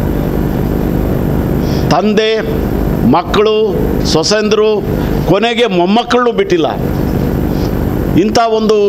ತಂದೆ ಮಕ್ಕಳು ಸೊಸೆಂದರು ಕೊನೆಗೆ ಮೊಮ್ಮಕ್ಕಳನ್ನು ಬಿಟ್ಟಿಲ್ಲ ಇಂಥ ಒಂದು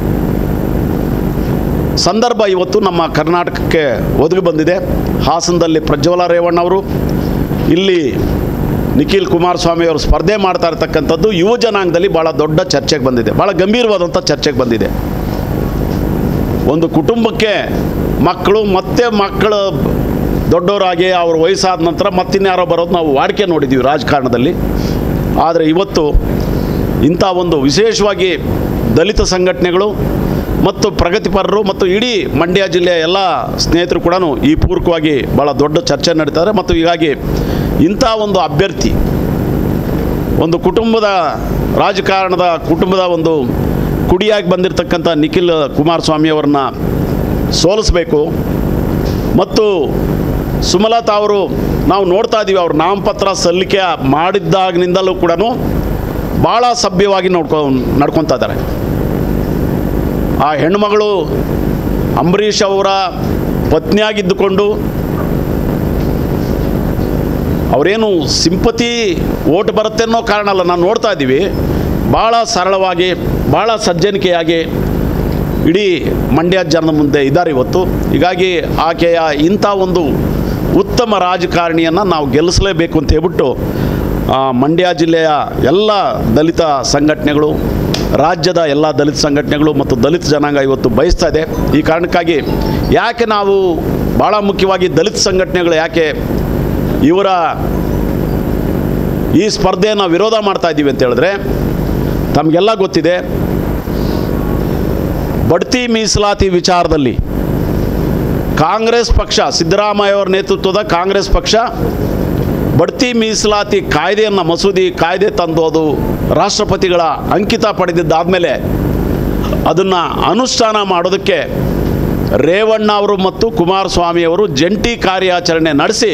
ಸಂದರ್ಭ ಇವತ್ತು ನಮ್ಮ ಕರ್ನಾಟಕಕ್ಕೆ ಒದಗಿ ಬಂದಿದೆ ಹಾಸನದಲ್ಲಿ ಪ್ರಜ್ವಲ ರೇವಣ್ಣವರು ಇಲ್ಲಿ ನಿಖಿಲ್ ಕುಮಾರಸ್ವಾಮಿ ಅವರು ಸ್ಪರ್ಧೆ ಮಾಡ್ತಾ ಇರ್ತಕ್ಕಂಥದ್ದು ಯುವ ಜನಾಂಗದಲ್ಲಿ ಭಾಳ ದೊಡ್ಡ ಚರ್ಚೆಗೆ ಬಂದಿದೆ ಭಾಳ ಗಂಭೀರವಾದಂಥ ಚರ್ಚೆಗೆ ಬಂದಿದೆ ಒಂದು ಕುಟುಂಬಕ್ಕೆ ಮಕ್ಕಳು ಮತ್ತೆ ಮಕ್ಕಳು ದೊಡ್ಡವರಾಗಿ ಅವ್ರ ವಯಸ್ಸಾದ ನಂತರ ಮತ್ತಿನ್ಯಾರೋ ಬರೋದು ನಾವು ವಾಡಿಕೆ ನೋಡಿದ್ದೀವಿ ರಾಜಕಾರಣದಲ್ಲಿ ಆದರೆ ಇವತ್ತು ಇಂಥ ಒಂದು ವಿಶೇಷವಾಗಿ ದಲಿತ ಸಂಘಟನೆಗಳು ಮತ್ತು ಪ್ರಗತಿಪರರು ಮತ್ತು ಇಡೀ ಮಂಡ್ಯ ಜಿಲ್ಲೆಯ ಎಲ್ಲ ಸ್ನೇಹಿತರು ಕೂಡ ಈ ಪೂರ್ವಕವಾಗಿ ಭಾಳ ದೊಡ್ಡ ಚರ್ಚೆ ನಡೀತಾರೆ ಮತ್ತು ಹೀಗಾಗಿ ಇಂಥ ಒಂದು ಅಭ್ಯರ್ಥಿ ಒಂದು ಕುಟುಂಬದ ರಾಜಕಾರಣದ ಕುಟುಂಬದ ಒಂದು ಕುಡಿಯಾಗಿ ಬಂದಿರತಕ್ಕಂಥ ನಿಖಿಲ್ ಕುಮಾರಸ್ವಾಮಿ ಅವ್ರನ್ನ ಸೋಲಿಸಬೇಕು ಮತ್ತು ಸುಮಲತಾ ಅವರು ನಾವು ನೋಡ್ತಾ ಇದ್ದೀವಿ ಅವ್ರ ನಾಮಪತ್ರ ಸಲ್ಲಿಕೆ ಮಾಡಿದ್ದಾಗಿನಿಂದಲೂ ಕೂಡ ಭಾಳ ಸಭ್ಯವಾಗಿ ನೋಡ್ಕೊ ನಡ್ಕೊತಾ ಇದ್ದಾರೆ ಆ ಹೆಣ್ಣುಮಗಳು ಅಂಬರೀಷ್ ಅವರ ಪತ್ನಿಯಾಗಿದ್ದುಕೊಂಡು ಅವರೇನು ಸಿಂಪತಿ ಓಟ್ ಬರುತ್ತೆ ಅನ್ನೋ ಕಾರಣ ಅಲ್ಲ ನಾವು ನೋಡ್ತಾ ಇದ್ದೀವಿ ಭಾಳ ಸರಳವಾಗಿ ಭಾಳ ಸಜ್ಜನಿಕೆಯಾಗಿ ಇಡೀ ಮಂಡ್ಯ ಜನದ ಮುಂದೆ ಇದ್ದಾರೆ ಇವತ್ತು ಹೀಗಾಗಿ ಆಕೆಯ ಇಂಥ ಒಂದು ಉತ್ತಮ ರಾಜಕಾರಣಿಯನ್ನು ನಾವು ಗೆಲ್ಲಿಸಲೇಬೇಕು ಅಂತ ಹೇಳ್ಬಿಟ್ಟು ಆ, ಮಂಡ್ಯ ಜಿಲ್ಲೆಯ ಎಲ್ಲ ದಲಿತ ಸಂಘಟನೆಗಳು ರಾಜ್ಯದ ಎಲ್ಲ ದಲಿತ ಸಂಘಟನೆಗಳು ಮತ್ತು ದಲಿತ ಜನಾಂಗ ಇವತ್ತು ಬಯಸ್ತಾ ಇದೆ ಈ ಕಾರಣಕ್ಕಾಗಿ ಯಾಕೆ ನಾವು ಭಾಳ ಮುಖ್ಯವಾಗಿ ದಲಿತ ಸಂಘಟನೆಗಳು ಯಾಕೆ ಇವರ ಈ ಸ್ಪರ್ಧೆಯನ್ನು ವಿರೋಧ ಮಾಡ್ತಾ ಇದ್ದೀವಿ ಅಂತ ಹೇಳಿದ್ರೆ ತಮಗೆಲ್ಲ ಗೊತ್ತಿದೆ ಬಡ್ತಿ ಮೀಸಲಾತಿ ವಿಚಾರದಲ್ಲಿ ಕಾಂಗ್ರೆಸ್ ಪಕ್ಷ ಸಿದ್ದರಾಮಯ್ಯವರ ನೇತೃತ್ವದ ಕಾಂಗ್ರೆಸ್ ಪಕ್ಷ ಬಡ್ತಿ ಮೀಸಲಾತಿ ಕಾಯ್ದೆಯನ್ನು ಮಸೂದಿ ಕಾಯ್ದೆ ತಂದು ಅದು ರಾಷ್ಟ್ರಪತಿಗಳ ಅಂಕಿತ ಪಡೆದಿದ್ದಾದಮೇಲೆ ಅದನ್ನು ಅನುಷ್ಠಾನ ಮಾಡೋದಕ್ಕೆ ರೇವಣ್ಣ ಅವರು ಮತ್ತು ಕುಮಾರಸ್ವಾಮಿ ಅವರು ಜಂಟಿ ಕಾರ್ಯಾಚರಣೆ ನಡೆಸಿ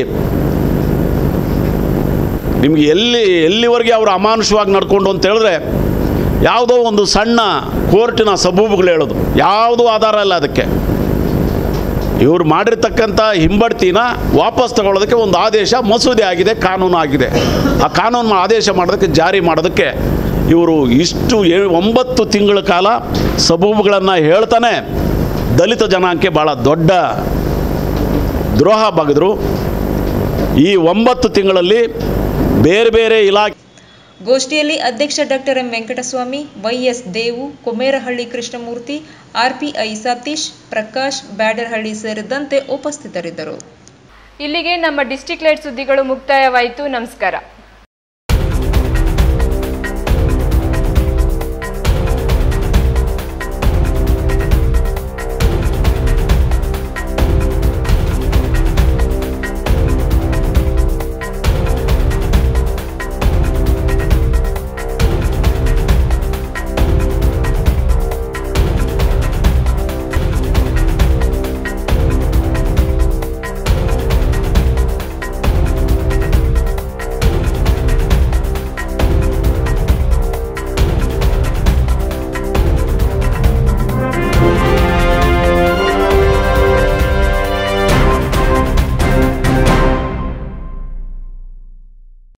ನಿಮಗೆ ಎಲ್ಲಿ ಎಲ್ಲಿವರೆಗೆ ಅವರು ಅಮಾನುಷವಾಗಿ ನಡ್ಕೊಂಡು ಅಂತ ಹೇಳಿದ್ರೆ ಯಾವುದೋ ಒಂದು ಸಣ್ಣ ಕೋರ್ಟಿನ ಸಬೂಬುಗಳು ಹೇಳೋದು ಯಾವುದೂ ಆಧಾರ ಇಲ್ಲ ಅದಕ್ಕೆ ಇವರು ಮಾಡಿರ್ತಕ್ಕಂಥ ಹಿಂಬಡ್ತಿನ ವಾಪಸ್ ತಗೊಳ್ಳೋದಕ್ಕೆ ಒಂದು ಆದೇಶ ಮಸೂದೆ ಆಗಿದೆ ಕಾನೂನು ಆಗಿದೆ ಆ ಕಾನೂನು ಆದೇಶ ಮಾಡೋದಕ್ಕೆ ಜಾರಿ ಮಾಡೋದಕ್ಕೆ ಇವರು ಇಷ್ಟು ಏ ಒಂಬತ್ತು ತಿಂಗಳ ಕಾಲ ಸಬೂಬುಗಳನ್ನು ಹೇಳ್ತಾನೆ ದಲಿತ ಜನಾಂಗಕ್ಕೆ ಭಾಳ ದೊಡ್ಡ ದ್ರೋಹ ಬಗೆದ್ರು ಈ ಒಂಬತ್ತು ತಿಂಗಳಲ್ಲಿ ಬೇರೆ ಬೇರೆ ಇಲಾಖೆ ಗೋಷ್ಠಿಯಲ್ಲಿ ಅಧ್ಯಕ್ಷ doctor M Venkataswamy YS Devu Komerahalli Krishnamurthy RPI Satish Prakash Byadarahalli ಸೇರಿದಂತೆ ಉಪಸ್ಥಿತರಿದ್ದರು ಇಲ್ಲಿಗೆ ನಮ್ಮ ಡಿಸ್ಟಿಕ್ ಲೈಟ್ ಸುದ್ದಿಗಳು ಮುಕ್ತಾಯವಾಯಿತು ನಮಸ್ಕಾರ